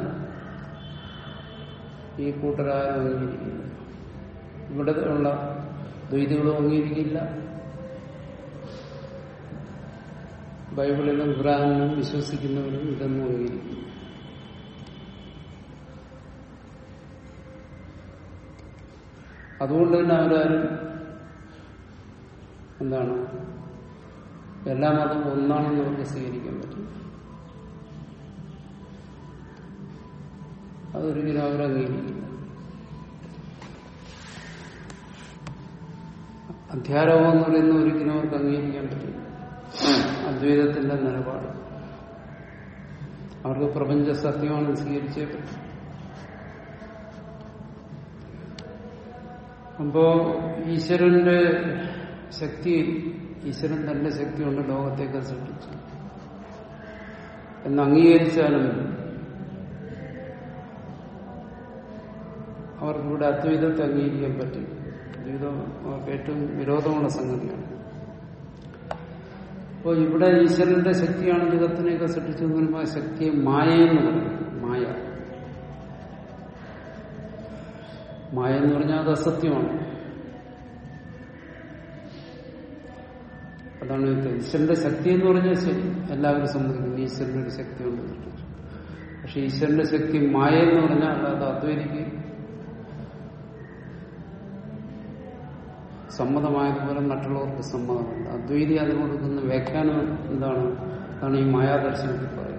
ഈ കൂട്ടരാരും അംഗീകരിക്കില്ല ഇവിടെ ഉള്ള ദ്വൈതികളും അംഗീകരിക്കില്ല ബൈബിളിലും ഖുറാനിലും വിശ്വസിക്കുന്നവരും ഇതൊന്നും അംഗീകരിക്കില്ല അതുകൊണ്ട് തന്നെ അവരാരും എന്താണ് എല്ലാ മതവും ഒന്നാണെന്ന് അവർക്ക് സ്വീകരിക്കാൻ പറ്റും അതൊരിക്കലും അവർ അംഗീകരിക്കില്ല അധ്യാരോപം എന്ന് പറയുന്ന ഒരിക്കലും അവർക്ക് അംഗീകരിക്കാൻ പറ്റില്ല അദ്വൈതത്തിന്റെ നിലപാട് അവർക്ക് പ്രപഞ്ച സത്യമാണ് സ്വീകരിച്ചേ പറ്റും അപ്പോ ഈശ്വരന്റെ ശക്തി ഈശ്വരൻ തന്റെ ശക്തി കൊണ്ട് ലോകത്തേക്ക് സൃഷ്ടിച്ചു എന്ന് അംഗീകരിച്ചാലും അവർക്കിവിടെ അദ്വൈതത്തെ അംഗീകരിക്കാൻ പറ്റില്ല അദ്വൈതം അവർക്ക് ഏറ്റവും വിരോധമുള്ള സംഗതിയാണ് അപ്പോൾ ഇവിടെ ഈശ്വരന്റെ ശക്തിയാണ് ജഗത്തിനെയൊക്കെ സൃഷ്ടിച്ചതെന്ന് പറയുമ്പോൾ ആ ശക്തിയെ മായ എന്ന് പറയും മായ മായ എന്ന് പറഞ്ഞാൽ അത് അസത്യമാണ് അതാണ് ഇത് ഈശ്വരന്റെ ശക്തി എന്ന് പറഞ്ഞാൽ ശരി എല്ലാവരും സമ്മതിക്കുന്നു ഈശ്വരന്റെ ഒരു ശക്തി കൊണ്ട് സൃഷ്ടിച്ചു പക്ഷെ ഈശ്വരന്റെ ശക്തി മായ എന്ന് പറഞ്ഞാൽ അല്ലാതെ അദ്വൈതിക്ക് സമ്മതമായതുപോലെ മറ്റുള്ളവർക്ക് സമ്മതമല്ല അദ്വൈതി അതിന് കൊടുക്കുന്ന വ്യാഖ്യാനം എന്താണ് അതാണ് ഈ മായാദർശനത്തിൽ പറയുന്നത്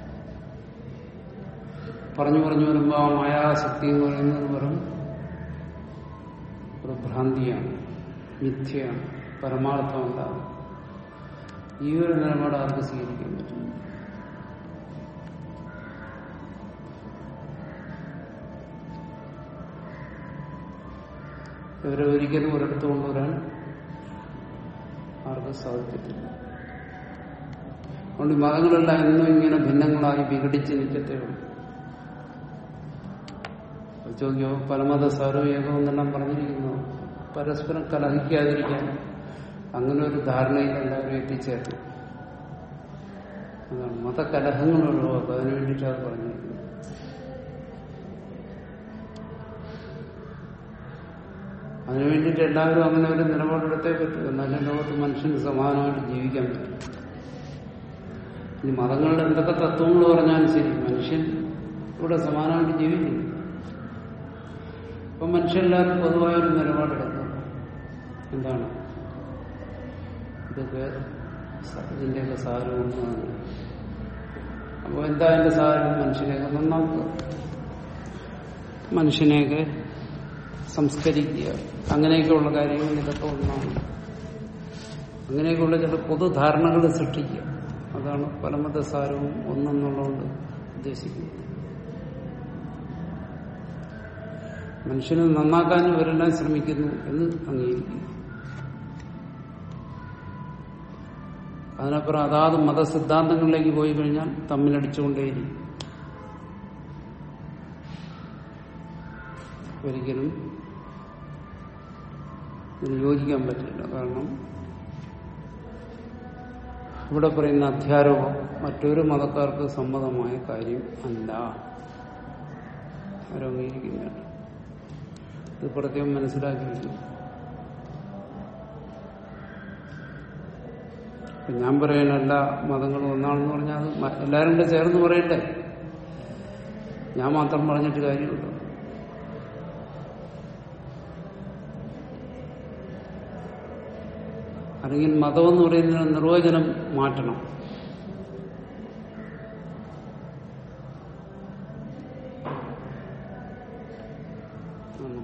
പറഞ്ഞു പറഞ്ഞു വരുമ്പോൾ ആ മായാശക്തി എന്ന് പറയുന്നത് വെറും ഒരു ഭ്രാന്തിയാണ് മിഥ്യയാണ് പരമാർത്ഥമല്ല ഈ ഒരു നിലപാട് ആർക്ക് സ്വീകരിക്കാൻ പറ്റും ഇവരെ ഒരിക്കലും ഒരിടത്ത് കൊണ്ടുവരാൻ ആർക്കും സാധിക്കത്തില്ല അതുകൊണ്ട് ഈ മതങ്ങളെല്ലാം എന്നും ഇങ്ങനെ ഭിന്നങ്ങളായി വിഘടിച്ച് നിൽക്കത്തേ ഉള്ളൂ ചോദ്യോ പരമത സാരോയോഗം എന്നെല്ലാം പറഞ്ഞിരിക്കുന്നു പരസ്പരം കലഹിക്കാതിരിക്കാൻ അങ്ങനെ ഒരു ധാരണയിൽ എല്ലാവരും എത്തിച്ചേർന്നു അതാണ് മതകലഹങ്ങൾ ഒഴിവാക്കുക അതിനു വേണ്ടിയിട്ടാണ് അത് പറഞ്ഞിരിക്കുന്നത് അതിനു വേണ്ടിയിട്ട് എല്ലാവരും അങ്ങനെ ഒരു നിലപാടെടുത്തേ പറ്റൂ എന്നാലും ലോകത്ത് മനുഷ്യന് സമാധാനമായിട്ട് ജീവിക്കാൻ പറ്റും ഇനി മതങ്ങളുടെ എന്തൊക്കെ തത്വങ്ങൾ പറഞ്ഞാലും ശരി മനുഷ്യൻ ഇവിടെ സമാനമായിട്ട് ജീവിക്കുന്നു അപ്പൊ മനുഷ്യരെല്ലാവരും പൊതുവായൊരു നിലപാടെടുക്കും എന്താണ് ഇതൊക്കെ ഇതിന്റെയൊക്കെ സാരം ഒന്നാണ് അപ്പോൾ എന്താ എന്റെ സാരം മനുഷ്യനെയൊക്കെ നന്നാക്കുക മനുഷ്യനെയൊക്കെ സംസ്കരിക്കുക അങ്ങനെയൊക്കെയുള്ള കാര്യങ്ങൾ ഇതൊക്കെ ഒന്നാണ് അങ്ങനെയൊക്കെയുള്ള ചില പൊതുധാരണകൾ സൃഷ്ടിക്കുക അതാണ് പരമതസാരവും ഒന്നെന്നുള്ളതുകൊണ്ട് ഉദ്ദേശിക്കുന്നത് മനുഷ്യനെ നന്നാക്കാൻ ഇവരെല്ലാം ശ്രമിക്കുന്നു എന്ന് അംഗീകരിക്കുന്നു അതിനപ്പുറം അതാത് മതസിദ്ധാന്തങ്ങളിലേക്ക് പോയി കഴിഞ്ഞാൽ തമ്മിലടിച്ചുകൊണ്ടേയിരിക്കും ഒരിക്കലും ഇതിന് യോജിക്കാൻ പറ്റില്ല കാരണം ഇവിടെ പറയുന്ന അധ്യാരോപം മറ്റൊരു മതക്കാർക്ക് സമ്മതമായ കാര്യം അല്ല ആരും അംഗീകരിക്കുന്നില്ല ഇത് പ്രത്യേകം മനസ്സിലാക്കിയിരിക്കും ഞാൻ പറയുന്ന എല്ലാ മതങ്ങളും ഒന്നാണെന്ന് പറഞ്ഞാൽ അത് മ- എല്ലാവരും കൂടെ ചേർന്ന് പറയണ്ടേ ഞാൻ മാത്രം പറഞ്ഞിട്ട് കാര്യമുണ്ടോ അല്ലെങ്കിൽ മതം എന്ന് പറയുന്നതിന് നിർവചനം മാറ്റണം ആണോ?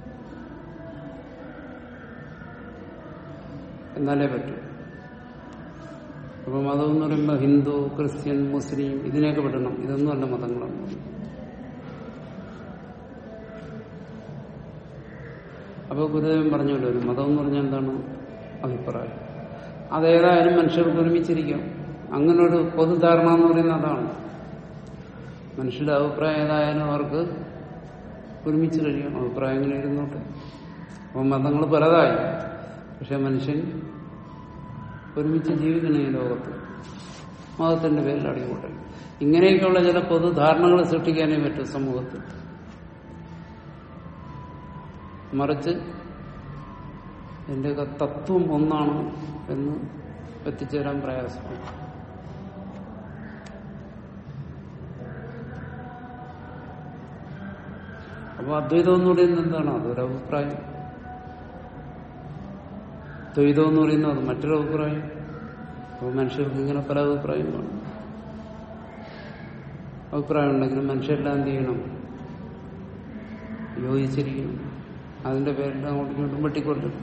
എന്നാലേ പറ്റൂ അപ്പൊ മതം എന്ന് പറയുമ്പോൾ ഹിന്ദു ക്രിസ്ത്യൻ മുസ്ലിം ഇതിനെയൊക്കെ വിടണം ഇതൊന്നും അല്ല മതങ്ങളാണ് അപ്പോൾ ഗുരുദേവൻ പറഞ്ഞല്ലോ ഒരു മതം എന്ന് പറഞ്ഞാൽ എന്താണ് അഭിപ്രായം അതേതായാലും മനുഷ്യർക്ക് ഒരുമിച്ചിരിക്കാം അങ്ങനെ ഒരു പൊതുധാരണ എന്ന് പറയുന്നത് അതാണ് മനുഷ്യരുടെ അഭിപ്രായം ഏതായാലും അവർക്ക് ഒരുമിച്ച് കഴിയും അഭിപ്രായങ്ങൾ ഇരുന്നോട്ടെ അപ്പം മതങ്ങൾ പലതായി പക്ഷെ മനുഷ്യൻ ഒരുമിച്ച് ജീവിക്കണം ഈ ലോകത്ത് മതത്തിന്റെ പേരിൽ അടികൂട്ടെ ഇങ്ങനെയൊക്കെയുള്ള ചില പൊതുധാരണകൾ സൃഷ്ടിക്കാനേ പറ്റും സമൂഹത്തിൽ മറിച്ച് എന്റെയൊക്കെ തത്വം ഒന്നാണ് എന്ന് എത്തിച്ചേരാൻ പ്രയാസമാണ് അപ്പൊ അദ്വൈതം എന്ന് പറയുന്നത് എന്താണ് അതൊരു അഭിപ്രായം ദ്വൈതം എന്ന് പറയുന്നത് അത് മറ്റൊരു അഭിപ്രായം അപ്പോൾ മനുഷ്യർക്ക് ഇങ്ങനെ പല അഭിപ്രായമാണ് അഭിപ്രായം ഉണ്ടെങ്കിലും മനുഷ്യരെല്ലാം എന്ത് ചെയ്യണം യോജിച്ചിരിക്കണം അതിന്റെ പേരിൽ അങ്ങോട്ടും ഇങ്ങോട്ടും വെട്ടിക്കൊല്ലും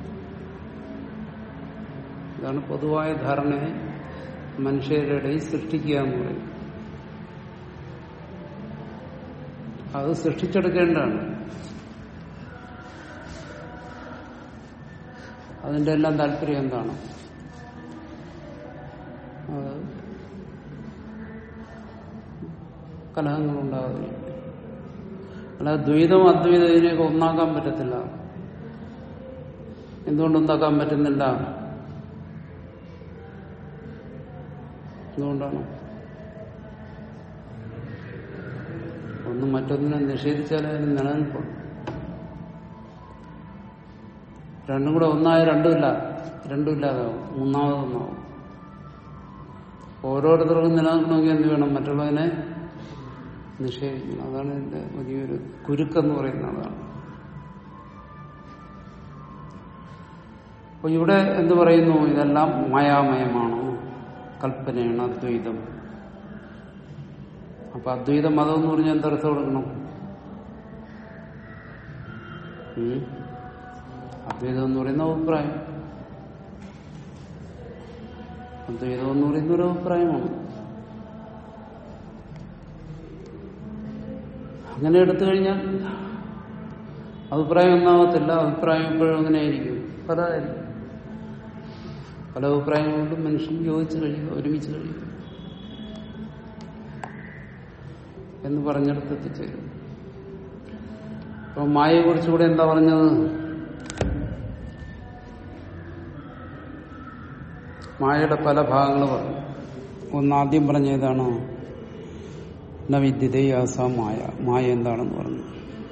ഇതാണ് പൊതുവായ ധാരണയെ മനുഷ്യരുടെ ഇടയിൽ സൃഷ്ടിക്കുക എന്ന് പറയും അത് സൃഷ്ടിച്ചെടുക്കേണ്ടതാണ് അതിന്റെ എല്ലാം താല്പര്യം എന്താണ് അത് കലഹങ്ങളുണ്ടാകുക അല്ലാതെ ദ്വൈതം അദ്വൈതം ഇതിനെയൊക്കെ ഒന്നാക്കാൻ പറ്റത്തില്ല എന്തുകൊണ്ടൊന്നാക്കാൻ പറ്റുന്നില്ല എന്തുകൊണ്ടാണ് ഒന്ന് മറ്റൊന്നിനെ നിഷേധിച്ചാലേ അതിന് നിലനിൽപ്പുള്ളൂ രണ്ടും കൂടെ ഒന്നായ രണ്ടുമില്ല രണ്ടുമില്ലാതാവും മൂന്നാമതൊന്നാവും ഓരോരുത്തർക്കും നിലനിൽക്കണമെങ്കിൽ എന്ത് വേണം മറ്റുള്ളതിനെ നിഷേധിക്കണം അതാണ് ഇതിന്റെ വലിയൊരു കുരുക്കെന്ന് പറയുന്ന അതാണ് അപ്പൊ ഇവിടെ എന്ത് പറയുന്നു ഇതെല്ലാം മായാമയമാണ് കൽപ്പനയാണ് അദ്വൈതം അപ്പൊ അദ്വൈത മതം എന്ന് പറഞ്ഞാൽ എന്തർത്ഥം കൊടുക്കണം ഉം? അദ്വൈതം എന്ന് പറയുന്ന അഭിപ്രായം അദ്വൈതം എന്ന് പറയുന്ന ഒരു അഭിപ്രായമാണ് അങ്ങനെ എടുത്തു കഴിഞ്ഞാൽ അഭിപ്രായം ഒന്നാമത്തില്ല അഭിപ്രായം എപ്പോഴും അങ്ങനെയായിരിക്കും പലതായിരിക്കും പല അഭിപ്രായങ്ങളും മനുഷ്യൻ യോജിച്ച് കഴിയുക ഒരുമിച്ച് കഴിയുക എന്ന് പറഞ്ഞിടത്ത് എത്തിച്ചേരും അപ്പൊ മായയെ കുറിച്ചുകൂടെ എന്താ പറഞ്ഞത് മായയുടെ പല ഭാഗങ്ങൾ പറഞ്ഞു ഒന്നാദ്യം പറഞ്ഞ ഏതാണ് ന വിദ്യതയാസ മായ മായ എന്താണെന്ന് പറഞ്ഞു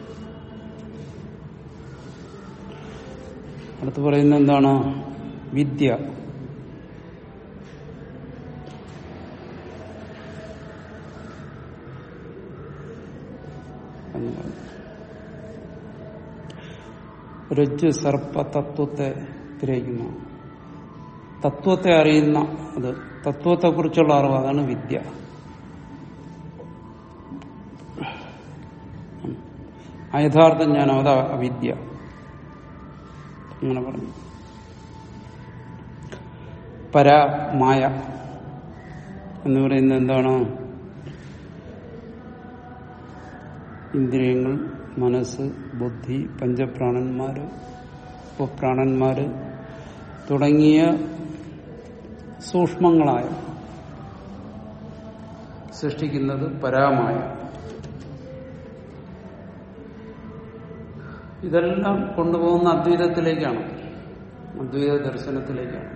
അടുത്ത് പറയുന്നത് എന്താണ് വിദ്യ എന്ന് പറഞ്ഞു രജ്ജു സർപ്പ തത്വത്തെ ഗ്രഹിക്കുന്നു തത്വത്തെ അറിയുന്ന അത് തത്വത്തെക്കുറിച്ചുള്ള അറിവ് അതാണ് വിദ്യ അയഥാർത്ഥ ജ്ഞാനം അതാ അവിദ്യ അങ്ങനെ പറഞ്ഞു പരമായ എന്ന് പറയുന്നത് എന്താണ് ഇന്ദ്രിയങ്ങൾ മനസ്സ് ബുദ്ധി പഞ്ചപ്രാണന്മാര് ഉപപ്രാണന്മാര് തുടങ്ങിയ സൂക്ഷ്മങ്ങളായ സൃഷ്ടിക്കുന്നത് പരാമായ ഇതെല്ലാം കൊണ്ടുപോകുന്ന അദ്വൈതത്തിലേക്കാണ് അദ്വൈത ദർശനത്തിലേക്കാണ്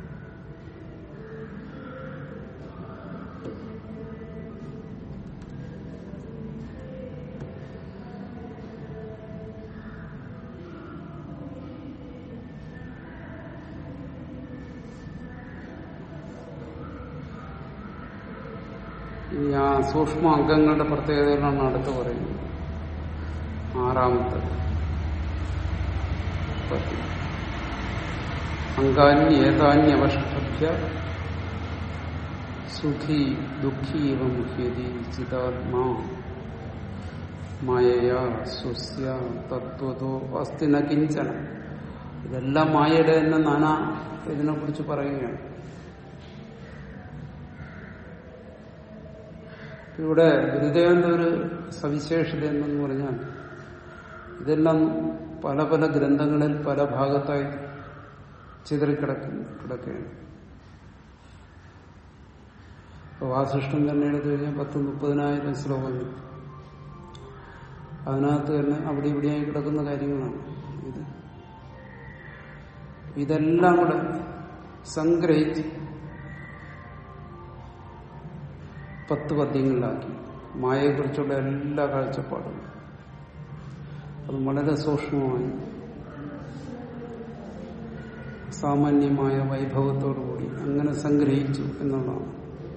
ഇനി ആ സൂക്ഷ്മ അംഗങ്ങളുടെ പ്രത്യേകതകളാണ് അടുത്ത് പറയുന്നത് ആറാമത്തെ പത്തി അംഗാനി ഏതാന്യവഷ്ടഭ്യ സുഖി ദുഃഖി ഇവ മുഖ്യതി ചിതാത്മാ മായയാ സ്വസ്യ തത്വതോ അസ്തി ന കിഞ്ചന ഇതെല്ലാം മായയുടെ തന്നെ നാനാ ഇതിനെ കുറിച്ച് പറയുകയാണ് ഇവിടെ ഗുരുദേവന്റെ ഒരു സവിശേഷത എന്തെന്ന് പറഞ്ഞാൽ ഇതെല്ലാം പല പല ഗ്രന്ഥങ്ങളിൽ പല ഭാഗത്തായി ചിതറിക്കിടക്കുന്നു കിടക്കുകയാണ് ഇപ്പൊ വാസിഷ്ടം തന്നെ എടുത്തു കഴിഞ്ഞാൽ പത്ത് മുപ്പതിനായിരം ശ്ലോകങ്ങൾ അതിനകത്ത് തന്നെ അവിടെ ഇവിടെയായി കിടക്കുന്ന കാര്യങ്ങളാണ് ഇത് ഇതെല്ലാം കൂടെ സംഗ്രഹിച്ച് പത്ത് പദ്യങ്ങളിലാക്കി മായയെക്കുറിച്ചുള്ള എല്ലാ കാഴ്ചപ്പാടും അത് വളരെ സൂക്ഷ്മമായി സാമാന്യമായ വൈഭവത്തോടുകൂടി അങ്ങനെ സംഗ്രഹിച്ചു എന്നുള്ളതാണ്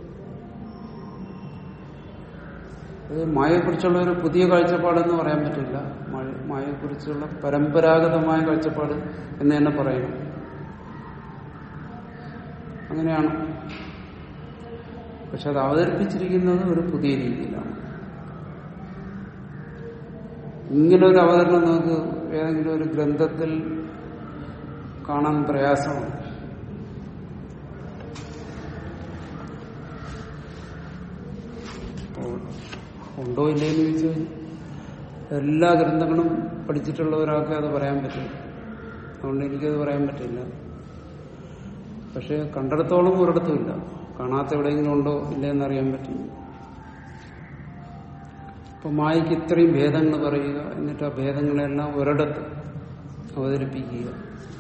അത് മായയെക്കുറിച്ചുള്ള ഒരു പുതിയ കാഴ്ചപ്പാടെന്ന് പറയാൻ പറ്റില്ല മായ- മായയെക്കുറിച്ചുള്ള പരമ്പരാഗതമായ കാഴ്ചപ്പാട് എന്ന് തന്നെ പറയണം അങ്ങനെയാണ് പക്ഷെ അത് അവതരിപ്പിച്ചിരിക്കുന്നത് ഒരു പുതിയ രീതിയിലാണ് ഇങ്ങനെ ഒരു അവതരണം നമുക്ക് ഏതെങ്കിലും ഒരു ഗ്രന്ഥത്തിൽ കാണാൻ പ്രയാസമാണ് അപ്പോൾ ഉണ്ടോ ഇല്ലേന്ന് ചോദിച്ചു കഴിഞ്ഞാൽ എല്ലാ ഗ്രന്ഥങ്ങളും പഠിച്ചിട്ടുള്ള ഒരാൾക്ക് അത് പറയാൻ പറ്റും അതുകൊണ്ട് എനിക്കത് പറയാൻ പറ്റില്ല പക്ഷെ കണ്ടിടത്തോളം ഒരിടത്തുമില്ല കാണാത്ത എവിടെയെങ്കിലും ഉണ്ടോ ഇല്ലെന്ന് അറിയാൻ പറ്റില്ല ഇപ്പൊ മായയ്ക്ക് ഇത്രയും ഭേദങ്ങൾ പറയുക എന്നിട്ട് ആ ഭേദങ്ങളെല്ലാം ഒരിടത്ത് അവതരിപ്പിക്കുക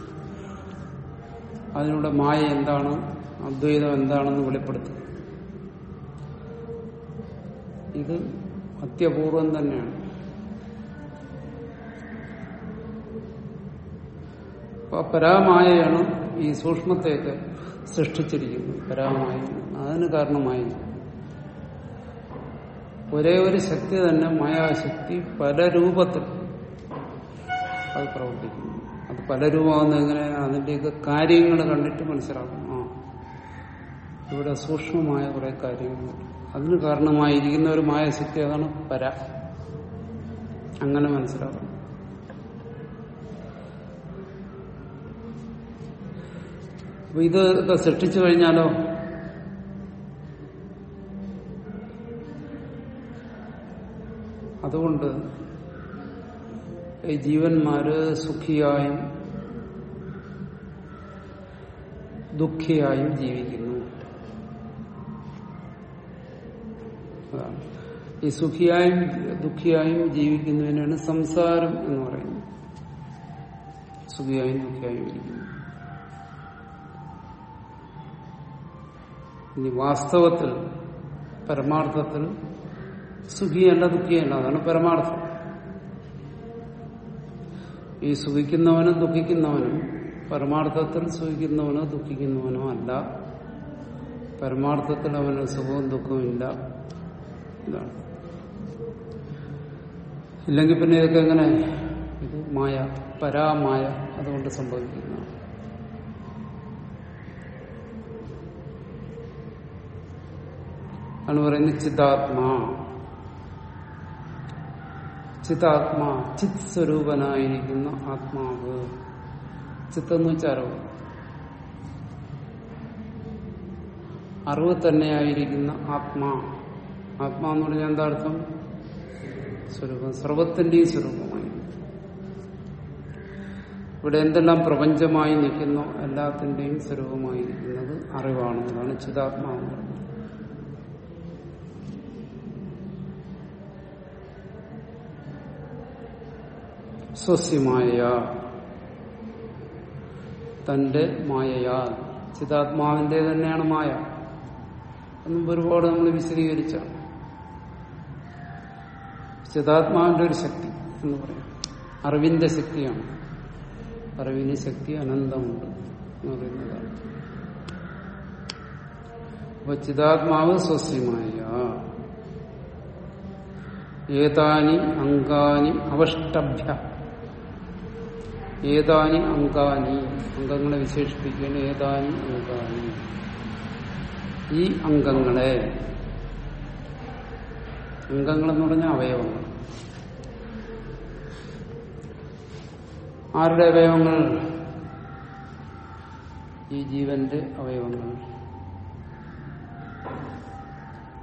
അതിലൂടെ മായ എന്താണ് അദ്വൈതം എന്താണെന്ന് വെളിപ്പെടുത്തുക ഇത് അത്യപൂർവം തന്നെയാണ് അപ്പൊ പരാമായയാണ് ഈ സൂക്ഷ്മത്തെയൊക്കെ സൃഷ്ടിച്ചിരിക്കുന്നത് പരാമായ അതിന് കാരണമായി ഒരേ ഒരു ശക്തി തന്നെ മായാശക്തി പല രൂപത്തിൽ അത് പ്രവർത്തിക്കുന്നു അത് പല രൂപമാകുന്ന എങ്ങനെയാണ് അതിന്റെയൊക്കെ കാര്യങ്ങൾ കണ്ടിട്ട് മനസ്സിലാക്കും ആ ഇവിടെ സൂക്ഷ്മമായ കുറെ കാര്യങ്ങൾ അതിന് കാരണമായിരിക്കുന്ന ഒരു മായാശക്തി അതാണ് പര അങ്ങനെ മനസ്സിലാക്കണം അപ്പൊ ഇതൊക്കെ സൃഷ്ടിച്ചു കഴിഞ്ഞാലോ അതുകൊണ്ട് ഈ ജീവന്മാര് സുഖിയായും ദുഃഖിയായും ജീവിക്കുന്നു അതാണ് ഈ സുഖിയായും ദുഃഖിയായും ജീവിക്കുന്നതിനാണ് സംസാരം എന്ന് പറയുന്നത് സുഖിയായും ദുഃഖിയായും ഇരിക്കുന്നു ഇനി വാസ്തവത്തിൽ പരമാർത്ഥത്തിൽ സുഖിയല്ല ദുഃഖിയല്ല അതാണ് പരമാർത്ഥം ഈ സുഖിക്കുന്നവനും ദുഃഖിക്കുന്നവനും പരമാർത്ഥത്തിൽ സുഖിക്കുന്നവനോ ദുഃഖിക്കുന്നവനോ അല്ല പരമാർത്ഥത്തിൽ അവന് സുഖവും ദുഃഖവും ഇല്ല ഇതാണ് ഇല്ലെങ്കിൽ പിന്നെ ഇതൊക്കെ എങ്ങനെ ഇത് മായ പരാമായ അതുകൊണ്ട് സംഭവിക്കുന്നതാണ് ആണ് പറയുന്നത് ചിതാത്മാ ചിതാത്മാ ചിത് സ്വരൂപനായിരിക്കുന്ന ആത്മാവ് ചിത്ത് എന്ന് വെച്ചാൽ അറിവ് അറിവ് തന്നെയായിരിക്കുന്ന ആത്മാ ആത്മാ എന്ന് പറഞ്ഞാൽ എന്താ അർത്ഥം സ്വരൂപം സർവത്തിന്റെയും സ്വരൂപമായി ഇവിടെ എന്തെല്ലാം പ്രപഞ്ചമായി നിൽക്കുന്നോ എല്ലാത്തിന്റെയും സ്വരൂപമായിരിക്കുന്നത് അറിവാണെന്നതാണ് ചിതാത്മാവ് എന്ന് പറയുന്നത് സ്വസ്യമായ തന്റെ മായയാ ചിതാത്മാവിന്റെ തന്നെയാണ് മായ എന്നും ഒരുപാട് നമ്മൾ വിശദീകരിച്ച ചിതാത്മാവിന്റെ ഒരു ശക്തി എന്ന് പറയാം അറിവിന്റെ ശക്തിയാണ് അറിവിന് ശക്തി അനന്തമുണ്ട് എന്ന് പറയുന്നതാണ് അപ്പൊ ചിതാത്മാവ് സ്വസ്യമായ ഏതാനി അങ്കാനി അവഷ്ടഭ്യ ഏതാനി അങ്കാനി അംഗങ്ങളെ വിശേഷിപ്പിക്കുകയാണ് ഏതാനി അങ്കാനി ഈ അംഗങ്ങളെ അംഗങ്ങളെന്ന് പറഞ്ഞാൽ അവയവങ്ങൾ ആരുടെ അവയവങ്ങൾ ഈ ജീവന്റെ അവയവങ്ങൾ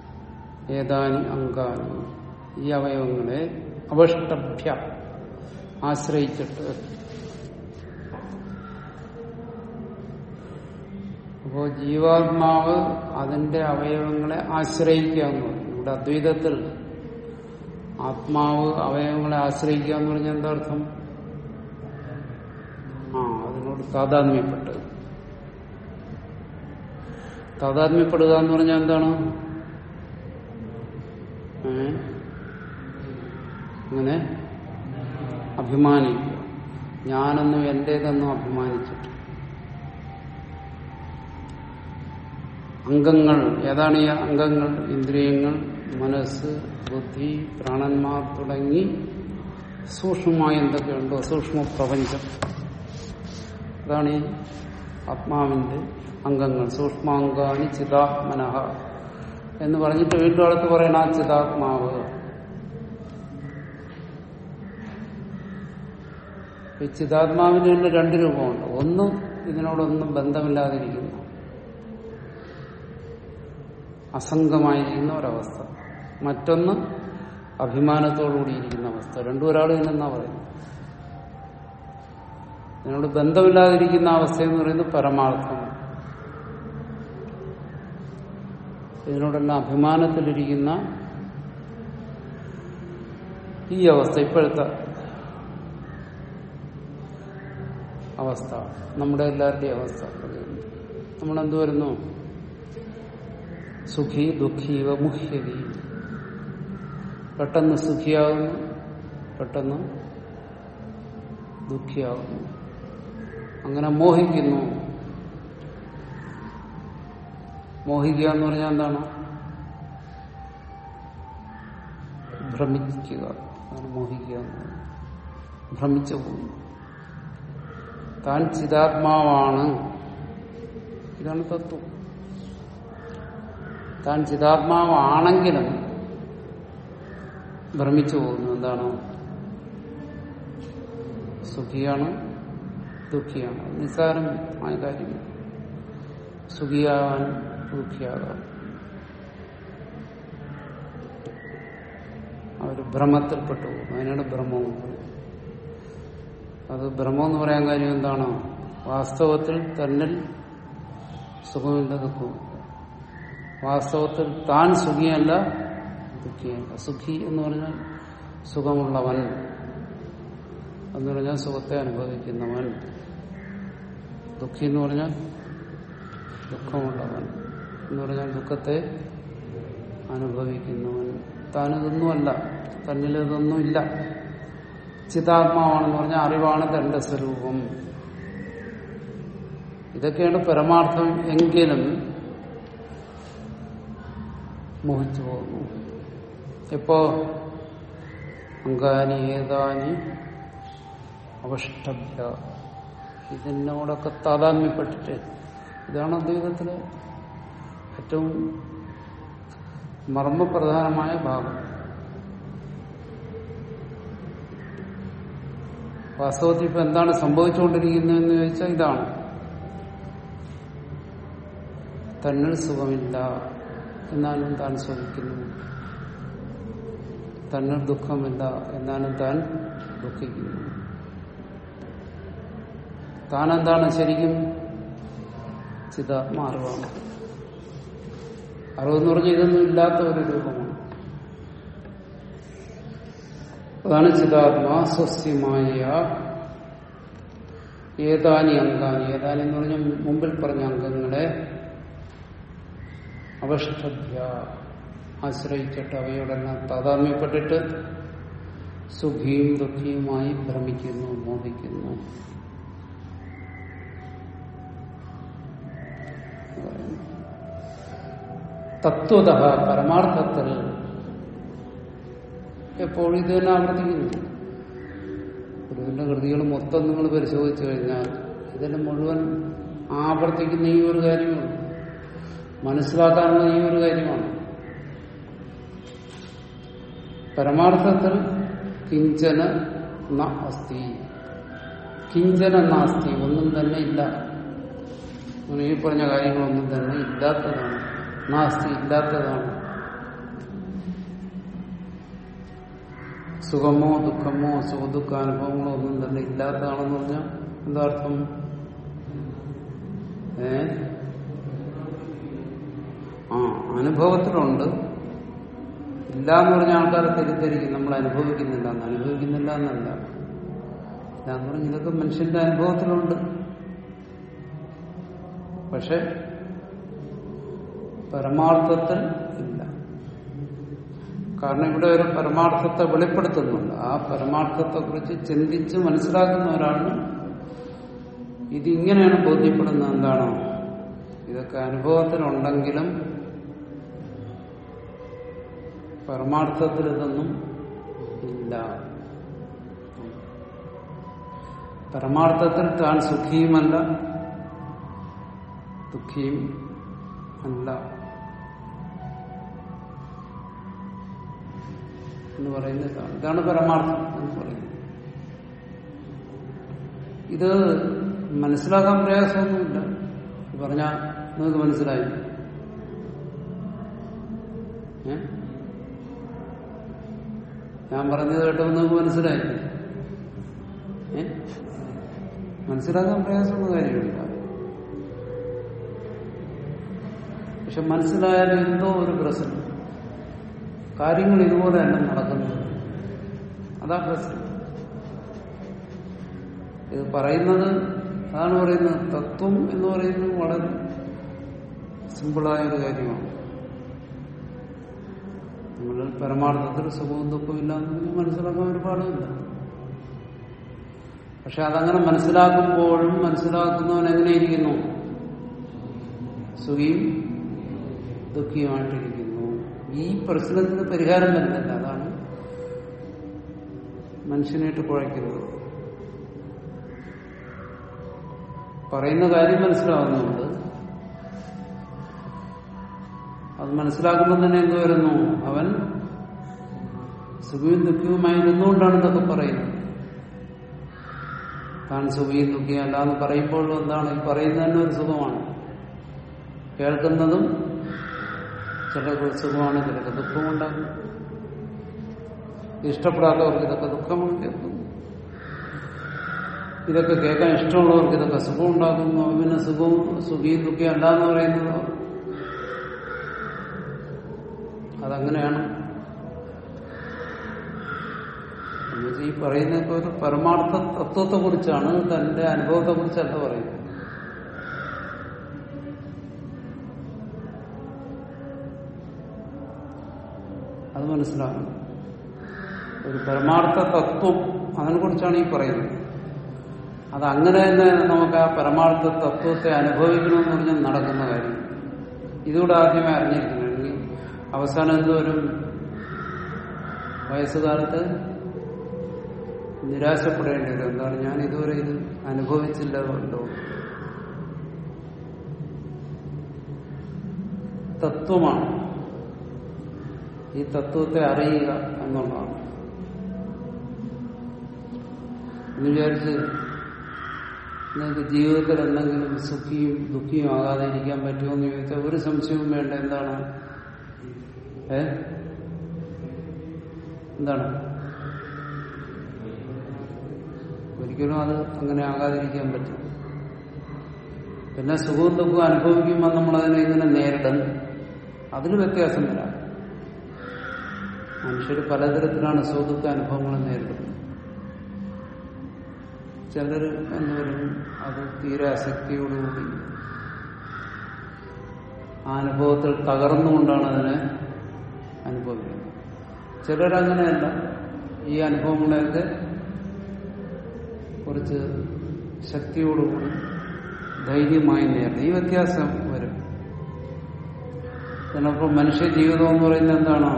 ഏതാനി അങ്കാനി ഈ അവയവങ്ങളെ അവഷ്ടഭ്യ ആശ്രയിച്ചിട്ട് അപ്പോ ജീവാത്മാവ് അതിന്റെ അവയവങ്ങളെ ആശ്രയിക്കുക എന്ന് പറഞ്ഞു ഇവിടെ അദ്വൈതത്തിൽ ആത്മാവ് അവയവങ്ങളെ ആശ്രയിക്കുക എന്ന് പറഞ്ഞാൽ എന്താ അർത്ഥം ആ അതിനോട് താതാത്മ്യപ്പെട്ട് താതാത്മ്യപ്പെടുക എന്ന് പറഞ്ഞാൽ എന്താണ് ഏ? അങ്ങനെ അഭിമാനിക്കുക ഞാനെന്നും എന്റേതെന്നും അഭിമാനിച്ചിട്ട് അംഗങ്ങൾ ഏതാണ് ഈ അംഗങ്ങൾ ഇന്ദ്രിയങ്ങൾ മനസ്സ് ബുദ്ധി പ്രാണന്മാർ തുടങ്ങി സൂക്ഷ്മമായി എന്തൊക്കെയുണ്ടോ സൂക്ഷ്മ പ്രപഞ്ചം അതാണ് ഈ ആത്മാവിന്റെ അംഗങ്ങൾ സൂക്ഷ്മാംഗാനി ചിതാത്മനഹ എന്ന് പറഞ്ഞിട്ട് വീണ്ടും അടുത്ത് പറയണ ആ ചിതാത്മാവ് ഈ ചിതാത്മാവിന് തന്നെ രണ്ട് രൂപമുണ്ട് ഒന്ന് ഇതിനോടൊന്നും ബന്ധമില്ലാതിരിക്കുന്നു അസംഗമായിരിക്കുന്ന ഒരവസ്ഥ മറ്റൊന്ന് അഭിമാനത്തോടുകൂടി ഇരിക്കുന്ന അവസ്ഥ രണ്ടും ഒരാൾ തന്നെന്നാ പറയുന്നത് ഇതിനോട് ബന്ധമില്ലാതിരിക്കുന്ന അവസ്ഥ എന്ന് പറയുന്നത് പരമാർത്ഥം ഇതിനോടെല്ലാം അഭിമാനത്തിലിരിക്കുന്ന ഈ അവസ്ഥ ഇപ്പോഴത്തെ അവസ്ഥ നമ്മുടെ എല്ലാവരുടെയും അവസ്ഥ നമ്മളെന്ത് വരുന്നു സുഖി ദുഃഖീവ മുഹ്യതി പെട്ടെന്ന് സുഖിയാകുന്നു പെട്ടെന്ന് ദുഃഖിയാകുന്നു അങ്ങനെ മോഹിക്കുന്നു മോഹിക്കുക എന്ന് പറഞ്ഞാൽ എന്താണ് ഭ്രമിക്കുക അതാണ് മോഹിക്കുക എന്ന് പറയുന്നത് ഭ്രമിച്ചു പോകുന്നു താൻ ചിതാത്മാവാണ് ഇതാണ് തത്വം താൻ ചിതാത്മാവാണെങ്കിലും ഭ്രമിച്ചു പോകുന്നു എന്താണ് സുഖിയാണ് ദുഃഖിയാണ് നിസ്സാരമായ കാര്യം സുഖിയാകാൻ ദുഃഖിയാകാം അവർ ഭ്രമത്തിൽപ്പെട്ടു പോകും അതിനാണ് ഭ്രമം എന്ന് പറയുന്നത് അത് ഭ്രമം എന്ന് പറയാൻ കാര്യം എന്താണ് വാസ്തവത്തിൽ തന്നിൽ സുഖമില്ല ദുഃഖവും വാസ്തവത്തിൽ താൻ സുഖിയല്ല ദുഃഖിയല്ല സുഖി എന്ന് പറഞ്ഞാൽ സുഖമുള്ളവൻ എന്ന് പറഞ്ഞാൽ സുഖത്തെ അനുഭവിക്കുന്നവൻ ദുഃഖി എന്ന് പറഞ്ഞാൽ ദുഃഖമുള്ളവൻ എന്ന് പറഞ്ഞാൽ ദുഃഖത്തെ അനുഭവിക്കുന്നവൻ താനിതൊന്നുമല്ല തന്നിൽ ഇതൊന്നുമില്ല ചിതാത്മാവാണെന്ന് പറഞ്ഞാൽ അറിവാണ് തന്റെ സ്വരൂപം ഇതൊക്കെയാണ് പരമാർത്ഥം എങ്കിലും മോഹിച്ചു പോകുന്നു എപ്പോ അങ്കാനി ഏതാനി അവഷ്ടഭ്യ ഇതിനോടൊക്കെ താതാത്മ്യപ്പെട്ടിട്ട് ഇതാണ് അദ്വൈതത്തിലെ ഏറ്റവും മർമ്മപ്രധാനമായ ഭാഗം വാസ്തവത്തിൽ ഇപ്പൊ എന്താണ് സംഭവിച്ചുകൊണ്ടിരിക്കുന്നതെന്ന് ചോദിച്ചാൽ ഇതാണ് തന്നിൽ സുഖമില്ല എന്നാലും താൻ സുഖിക്കുന്നു തന്നിൽ ദുഃഖമില്ല എന്നാലും താൻ ദുഃഖിക്കുന്നു താൻ എന്താണ് ശരിക്കും ചിതാത്മാ അറിവാണ് അറിവെന്ന് പറഞ്ഞാൽ ഇതൊന്നും ഇല്ലാത്ത ഒരു രൂപമാണ് അതാണ് ചിതാത്മാ സ്വസ്യമായ ഏതാനി അംഗാനി ഏതാനി എന്ന് പറഞ്ഞ മുമ്പിൽ പറഞ്ഞ അംഗങ്ങളെ അവഷ്ടഭ്യ ആശ്രയിച്ചിട്ട് അവയോടെല്ലാം താതാത്മ്യപ്പെട്ടിട്ട് സുഖിയും ദുഃഖിയുമായി ഭ്രമിക്കുന്നു മോഹിക്കുന്നു തത്വത പരമാർത്ഥത്തിൽ എപ്പോഴും ഇത് തന്നെ ആവർത്തിക്കുന്നു ഗുരുവിന്റെ കൃതികൾ മൊത്തം നിങ്ങൾ പരിശോധിച്ചു കഴിഞ്ഞാൽ ഇതിന് മുഴുവൻ ആവർത്തിക്കുന്ന ഈ ഒരു കാര്യമാണ് മനസ്സിലാക്കാനുള്ള ഈ ഒരു കാര്യമാണ് പരമാർത്ഥത്തിൽ കിഞ്ചന ന അസ്ഥി കിഞ്ചന നാസ്തി ഒന്നും തന്നെ ഇല്ല അങ്ങനെ ഈ പറഞ്ഞ കാര്യങ്ങളൊന്നും തന്നെ ഇല്ലാത്തതാണ് നാസ്തി ഇല്ലാത്തതാണ് സുഖമോ ദുഃഖമോ സുഖദുഃഖാനുഭവങ്ങളോ ഒന്നും തന്നെ ഇല്ലാത്തതാണെന്ന് പറഞ്ഞാൽ എന്താ അർത്ഥം ഏ ആ അനുഭവത്തിലുണ്ട് ഇല്ല എന്ന് പറഞ്ഞ ആൾക്കാരെ തെറ്റിദ്ധരിക്കും നമ്മൾ അനുഭവിക്കുന്നില്ല എന്ന് അനുഭവിക്കുന്നില്ല എന്നല്ല ഇല്ല എന്ന് പറഞ്ഞ ഇതൊക്കെ മനുഷ്യന്റെ അനുഭവത്തിലുണ്ട് പക്ഷെ പരമാർത്ഥത്തിൽ ഇല്ല കാരണം ഇവിടെ ഒരു പരമാർത്ഥത്തെ വെളിപ്പെടുത്തുന്നുണ്ട് ആ പരമാർത്ഥത്തെ കുറിച്ച് ചിന്തിച്ച് മനസ്സിലാക്കുന്ന ഒരാളിന് ഇതിങ്ങനെയാണ് ബോധ്യപ്പെടുന്നത് എന്താണോ ഇതൊക്കെ അനുഭവത്തിലുണ്ടെങ്കിലും പരമാർത്ഥത്തിൽ ഇതൊന്നും ഇല്ല പരമാർത്ഥത്തിൽ താൻ സുഖിയുമല്ല ദുഃഖിയും അല്ല എന്ന് പറയുന്നത് ഇതാണ് ഇതാണ് പരമാർത്ഥം എന്ന് പറയുന്നത് ഇത് മനസ്സിലാക്കാൻ പ്രയാസമൊന്നുമില്ല പറഞ്ഞാൽ നിങ്ങൾക്ക് മനസ്സിലായി ഏ ഞാൻ പറഞ്ഞത് കേട്ടപ്പോൾ നിങ്ങൾക്ക് മനസ്സിലായി ഏ മനസ്സിലാക്കാൻ പ്രയാസമുള്ള കാര്യമില്ല പക്ഷെ മനസ്സിലായാലും എന്തോ ഒരു പ്രശ്നം കാര്യങ്ങൾ ഇതുപോലെ തന്നെ നടക്കുന്നത് അതാ പ്രശ്നം ഇത് പറയുന്നത് അതാണ് പറയുന്നത് തത്വം എന്ന് പറയുന്നത് വളരെ സിമ്പിളായ ഒരു കാര്യമാണ് നമ്മൾ പരമാർത്ഥത്തിൽ സുഖവും ദുഃഖവും ഇല്ല എന്ന് മനസ്സിലാക്കാൻ ഒരുപാടുമില്ല പക്ഷെ അതങ്ങനെ മനസ്സിലാക്കുമ്പോഴും മനസ്സിലാക്കുന്നവൻ എങ്ങനെയിരിക്കുന്നു സുഖിയും ദുഃഖിയുമായിട്ടിരിക്കുന്നു ഈ പ്രശ്നത്തിന് പരിഹാരം വരുന്നില്ല അതാണ് മനുഷ്യനായിട്ട് കുഴയ്ക്കുന്നത് പറയുന്ന കാര്യം മനസ്സിലാവുന്നുണ്ട് അത് മനസ്സിലാക്കുമ്പോൾ തന്നെ എന്ത് വരുന്നു അവൻ സുഖവും ദുഃഖവുമായി ഇരുന്നുകൊണ്ടാണ് ഇതൊക്കെ പറയുന്നത് താൻ സുഖിയും ദുഃഖിയും അല്ല എന്ന് പറയുമ്പോൾ എന്താണ് ഈ പറയുന്നത് തന്നെ ഒരു സുഖമാണ് കേൾക്കുന്നതും ചിലർക്ക് സുഖമാണ് ചിലർക്ക് ദുഃഖമുണ്ടാകും ഇഷ്ടപ്പെടാത്തവർക്ക് ഇതൊക്കെ ദുഃഖമാണ് കേൾക്കുന്നു ഇതൊക്കെ കേൾക്കാൻ ഇഷ്ടമുള്ളവർക്ക് ഇതൊക്കെ സുഖം ഉണ്ടാക്കുന്നു പിന്നെ സുഖവും സുഖിയും ദുഃഖിയും അല്ല എന്ന് പറയുന്നത് അതങ്ങനെയാണ് എന്നുവെച്ചാൽ ഈ പറയുന്നതൊക്കെ ഒരു പരമാർത്ഥ തത്വത്തെ കുറിച്ചാണ് തന്റെ അനുഭവത്തെ കുറിച്ചല്ല പറയുന്നത് അത് മനസ്സിലാക്കണം ഒരു പരമാർത്ഥ തത്വം അതിനെ കുറിച്ചാണ് ഈ പറയുന്നത് അത് അങ്ങനെ തന്നെ നമുക്ക് ആ പരമാർത്ഥ തത്വത്തെ അനുഭവിക്കണമെന്ന് പറഞ്ഞാൽ നടക്കുന്ന കാര്യം ഇതുകൂടെ ആദ്യമേ അറിഞ്ഞിരിക്കണമെങ്കിൽ അവസാനം എന്തോരും വയസ്സുകാലത്ത് നിരാശപ്പെടേണ്ടി വരും എന്താണ് ഞാൻ ഇതുവരെ ഇത് അനുഭവിച്ചില്ലതുകൊണ്ടോ തത്വമാണ് ഈ തത്വത്തെ അറിയുക എന്നുള്ളതാണ് എന്ന് വിചാരിച്ച് നിങ്ങൾക്ക് ജീവിതത്തിൽ എന്തെങ്കിലും സുഖിയും ദുഃഖിയും ആകാതെ ഇരിക്കാൻ പറ്റുമോ എന്ന് ചോദിച്ചാൽ ഒരു സംശയവും വേണ്ട എന്താണ് ഏ എന്താണ് ഒരിക്കലും അത് അങ്ങനെ ആകാതിരിക്കാൻ പറ്റും പിന്നെ സുഖവും ദുഃഖവും അനുഭവിക്കുമ്പോൾ നമ്മളതിനെ ഇങ്ങനെ നേരിടും അതിന് വ്യത്യാസം വരാം മനുഷ്യർ പലതരത്തിലാണ് സുഖദുഃഖ അനുഭവങ്ങൾ നേരിടുന്നത് ചിലർ എന്നവരും അത് തീരെ അസക്തിയോടുകൂടി ആ അനുഭവത്തിൽ തകർന്നുകൊണ്ടാണ് അതിനെ അനുഭവിക്കുന്നത് ചിലരങ്ങനെയല്ല ഈ അനുഭവങ്ങളെയൊക്കെ കുറച്ച് ശക്തിയോടുകൂടി ധൈര്യമായി നേരിടും ഈ വ്യത്യാസം വരും ചിലപ്പോൾ മനുഷ്യ ജീവിതം എന്ന് പറയുന്നത് എന്താണോ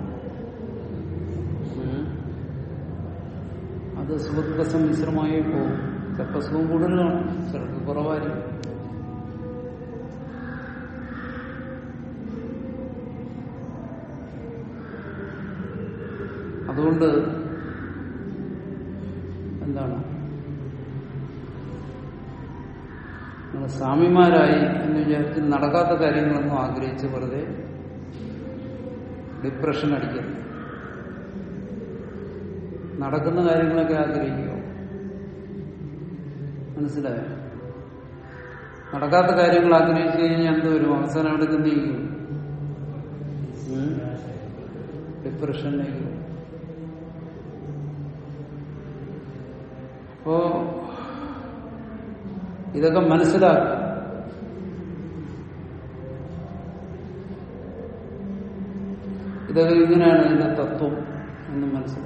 അത് സുഖദുഃഖ സമ്മിശ്രമായി പോകും ചിലപ്പോൾ സുഖം കൂടുതലാണ് ചിലർക്ക് കുറവായിരിക്കും അതുകൊണ്ട് എന്താണ് നിങ്ങൾ സ്വാമിമാരായി എന്ന് വിചാരിച്ച് നടക്കാത്ത കാര്യങ്ങളൊന്നും ആഗ്രഹിച്ച് വെറുതെ ഡിപ്രഷൻ അടിക്കരുത് നടക്കുന്ന കാര്യങ്ങളൊക്കെ ആഗ്രഹിക്കുക മനസ്സിലായോ നടക്കാത്ത കാര്യങ്ങൾ ആഗ്രഹിച്ചു കഴിഞ്ഞാൽ എന്ത് വരും അവസാനം അവിടെ ചിന്തിക്കും ഡിപ്രഷനിലേക്ക് പോകും. അപ്പോ ഇതൊക്കെ മനസ്സിലാക്കുക ഇതൊക്കെ ഇങ്ങനെയാണ് ഇതിന്റെ തത്വം എന്ന് മനസ്സിലാക്കുക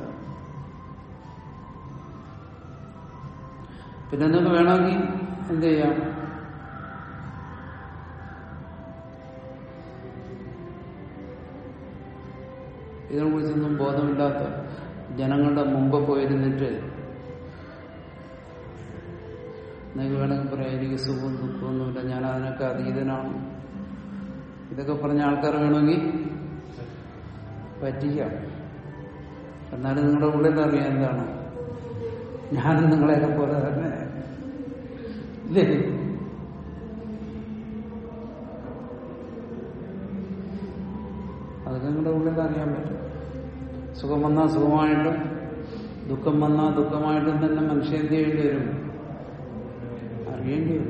പിന്നെ നിങ്ങൾക്ക് വേണമെങ്കിൽ എന്ത് ചെയ്യാം ഇതിനെക്കുറിച്ചൊന്നും ബോധമില്ലാത്ത ജനങ്ങളുടെ മുമ്പ് പോയിരുന്നിട്ട് നിങ്ങൾക്ക് വേണമെങ്കിൽ പറയാം എനിക്ക് സുഖവും ദുഃഖമൊന്നുമില്ല ഞാൻ അതിനൊക്കെ അതീതനാണ് ഇതൊക്കെ പറഞ്ഞ ആൾക്കാർ വേണമെങ്കിൽ പറ്റിക്കാം എന്നാലും നിങ്ങളുടെ ഉള്ളിൽ അറിയാം എന്താണ് ഞാനും നിങ്ങളെയൊക്കെ പോലെ തന്നെ ഇല്ലേ അതൊക്കെ നിങ്ങളുടെ ഉള്ളിൽ അറിയാൻ പറ്റും സുഖം വന്നാൽ സുഖമായിട്ടും ദുഃഖം വന്നാൽ ദുഃഖമായിട്ടും തന്നെ മനുഷ്യൻ എന്ത് ചെയ്യേണ്ടി വരും അറിയേണ്ടി വരും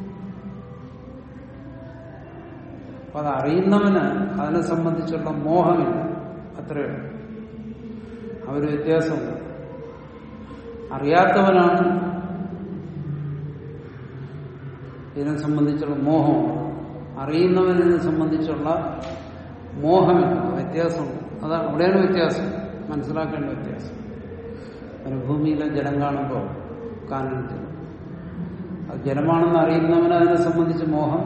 അപ്പൊ അത് അറിയുന്നവന് അതിനെ സംബന്ധിച്ചുള്ള മോഹമില്ല അത്രയേ ഉള്ളൂ ആ ഒരു വ്യത്യാസമുണ്ട് അറിയാത്തവനാണ് ഇതിനെ സംബന്ധിച്ചുള്ള മോഹമുണ്ട് അറിയുന്നവനെ സംബന്ധിച്ചുള്ള മോഹമില്ല വ്യത്യാസമുണ്ട് അതാണ് അവിടെയാണ് വ്യത്യാസം മനസ്സിലാക്കേണ്ട വ്യത്യാസം മരുഭൂമിയിലെ ജലം കാണുമ്പോൾ കാനൽ ജലം അത് ജലമാണെന്ന് അറിയുന്നവന് അതിനെ സംബന്ധിച്ച് മോഹം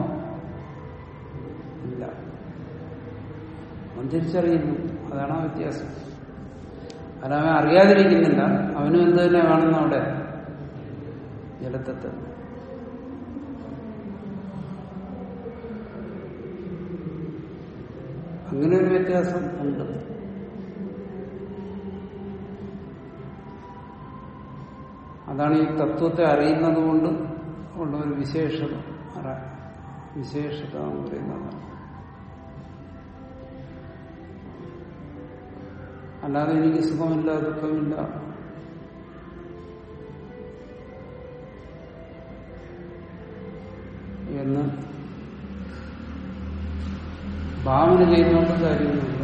ഇല്ല അവൻ തിരിച്ചറിയുന്നു അതാണ് ആ വ്യത്യാസം അല്ലാതെ അറിയാതിരിക്കുന്നില്ല അവനും എന്ത് തന്നെ കാണുന്നു അവിടെ ജലത്തെ തന്നെ അങ്ങനെ ഒരു വ്യത്യാസം ഉണ്ട് അതാണ് ഈ തത്വത്തെ അറിയുന്നത് കൊണ്ട് ഉള്ള ഒരു വിശേഷത അറ- വിശേഷത എന്ന് പറയുന്നത് അല്ലാതെ എനിക്ക് സുഖമില്ല ദുഃഖമില്ല എന്ന് ഭാവന ചെയ്യുന്നതുകൊണ്ട് കാര്യമൊന്നുമില്ല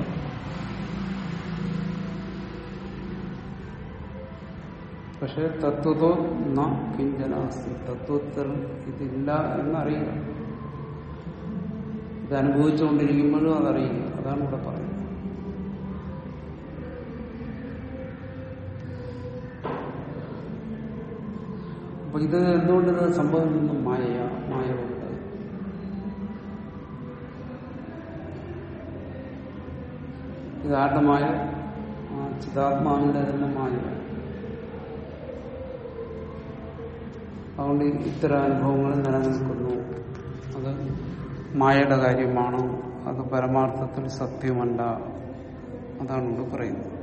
പക്ഷെ തത്വത്തോ ന കിഞ്ചനാസ്തി തത്വത്തിൽ ഇതില്ല എന്നറിയുക ഇത് അനുഭവിച്ചുകൊണ്ടിരിക്കുമ്പോഴും അതറിയുക അതാണ് ഇവിടെ പറയുന്നത് അപ്പൊ ഇത് എന്തുകൊണ്ട് ഇത് സംഭവിക്കുന്നു മായ മായ കൊണ്ട് ഇതാരുടെ മായ ആ ചിതാത്മാവിന്റെ തന്നെ മായ അതുകൊണ്ട് ഇത്തരം അനുഭവങ്ങൾ നിലനിൽക്കുന്നു അത് മായയുടെ കാര്യമാണ് അത് പരമാർത്ഥത്തിൽ സത്യമല്ല അതാണ് ഇവിടെ പറയുന്നത്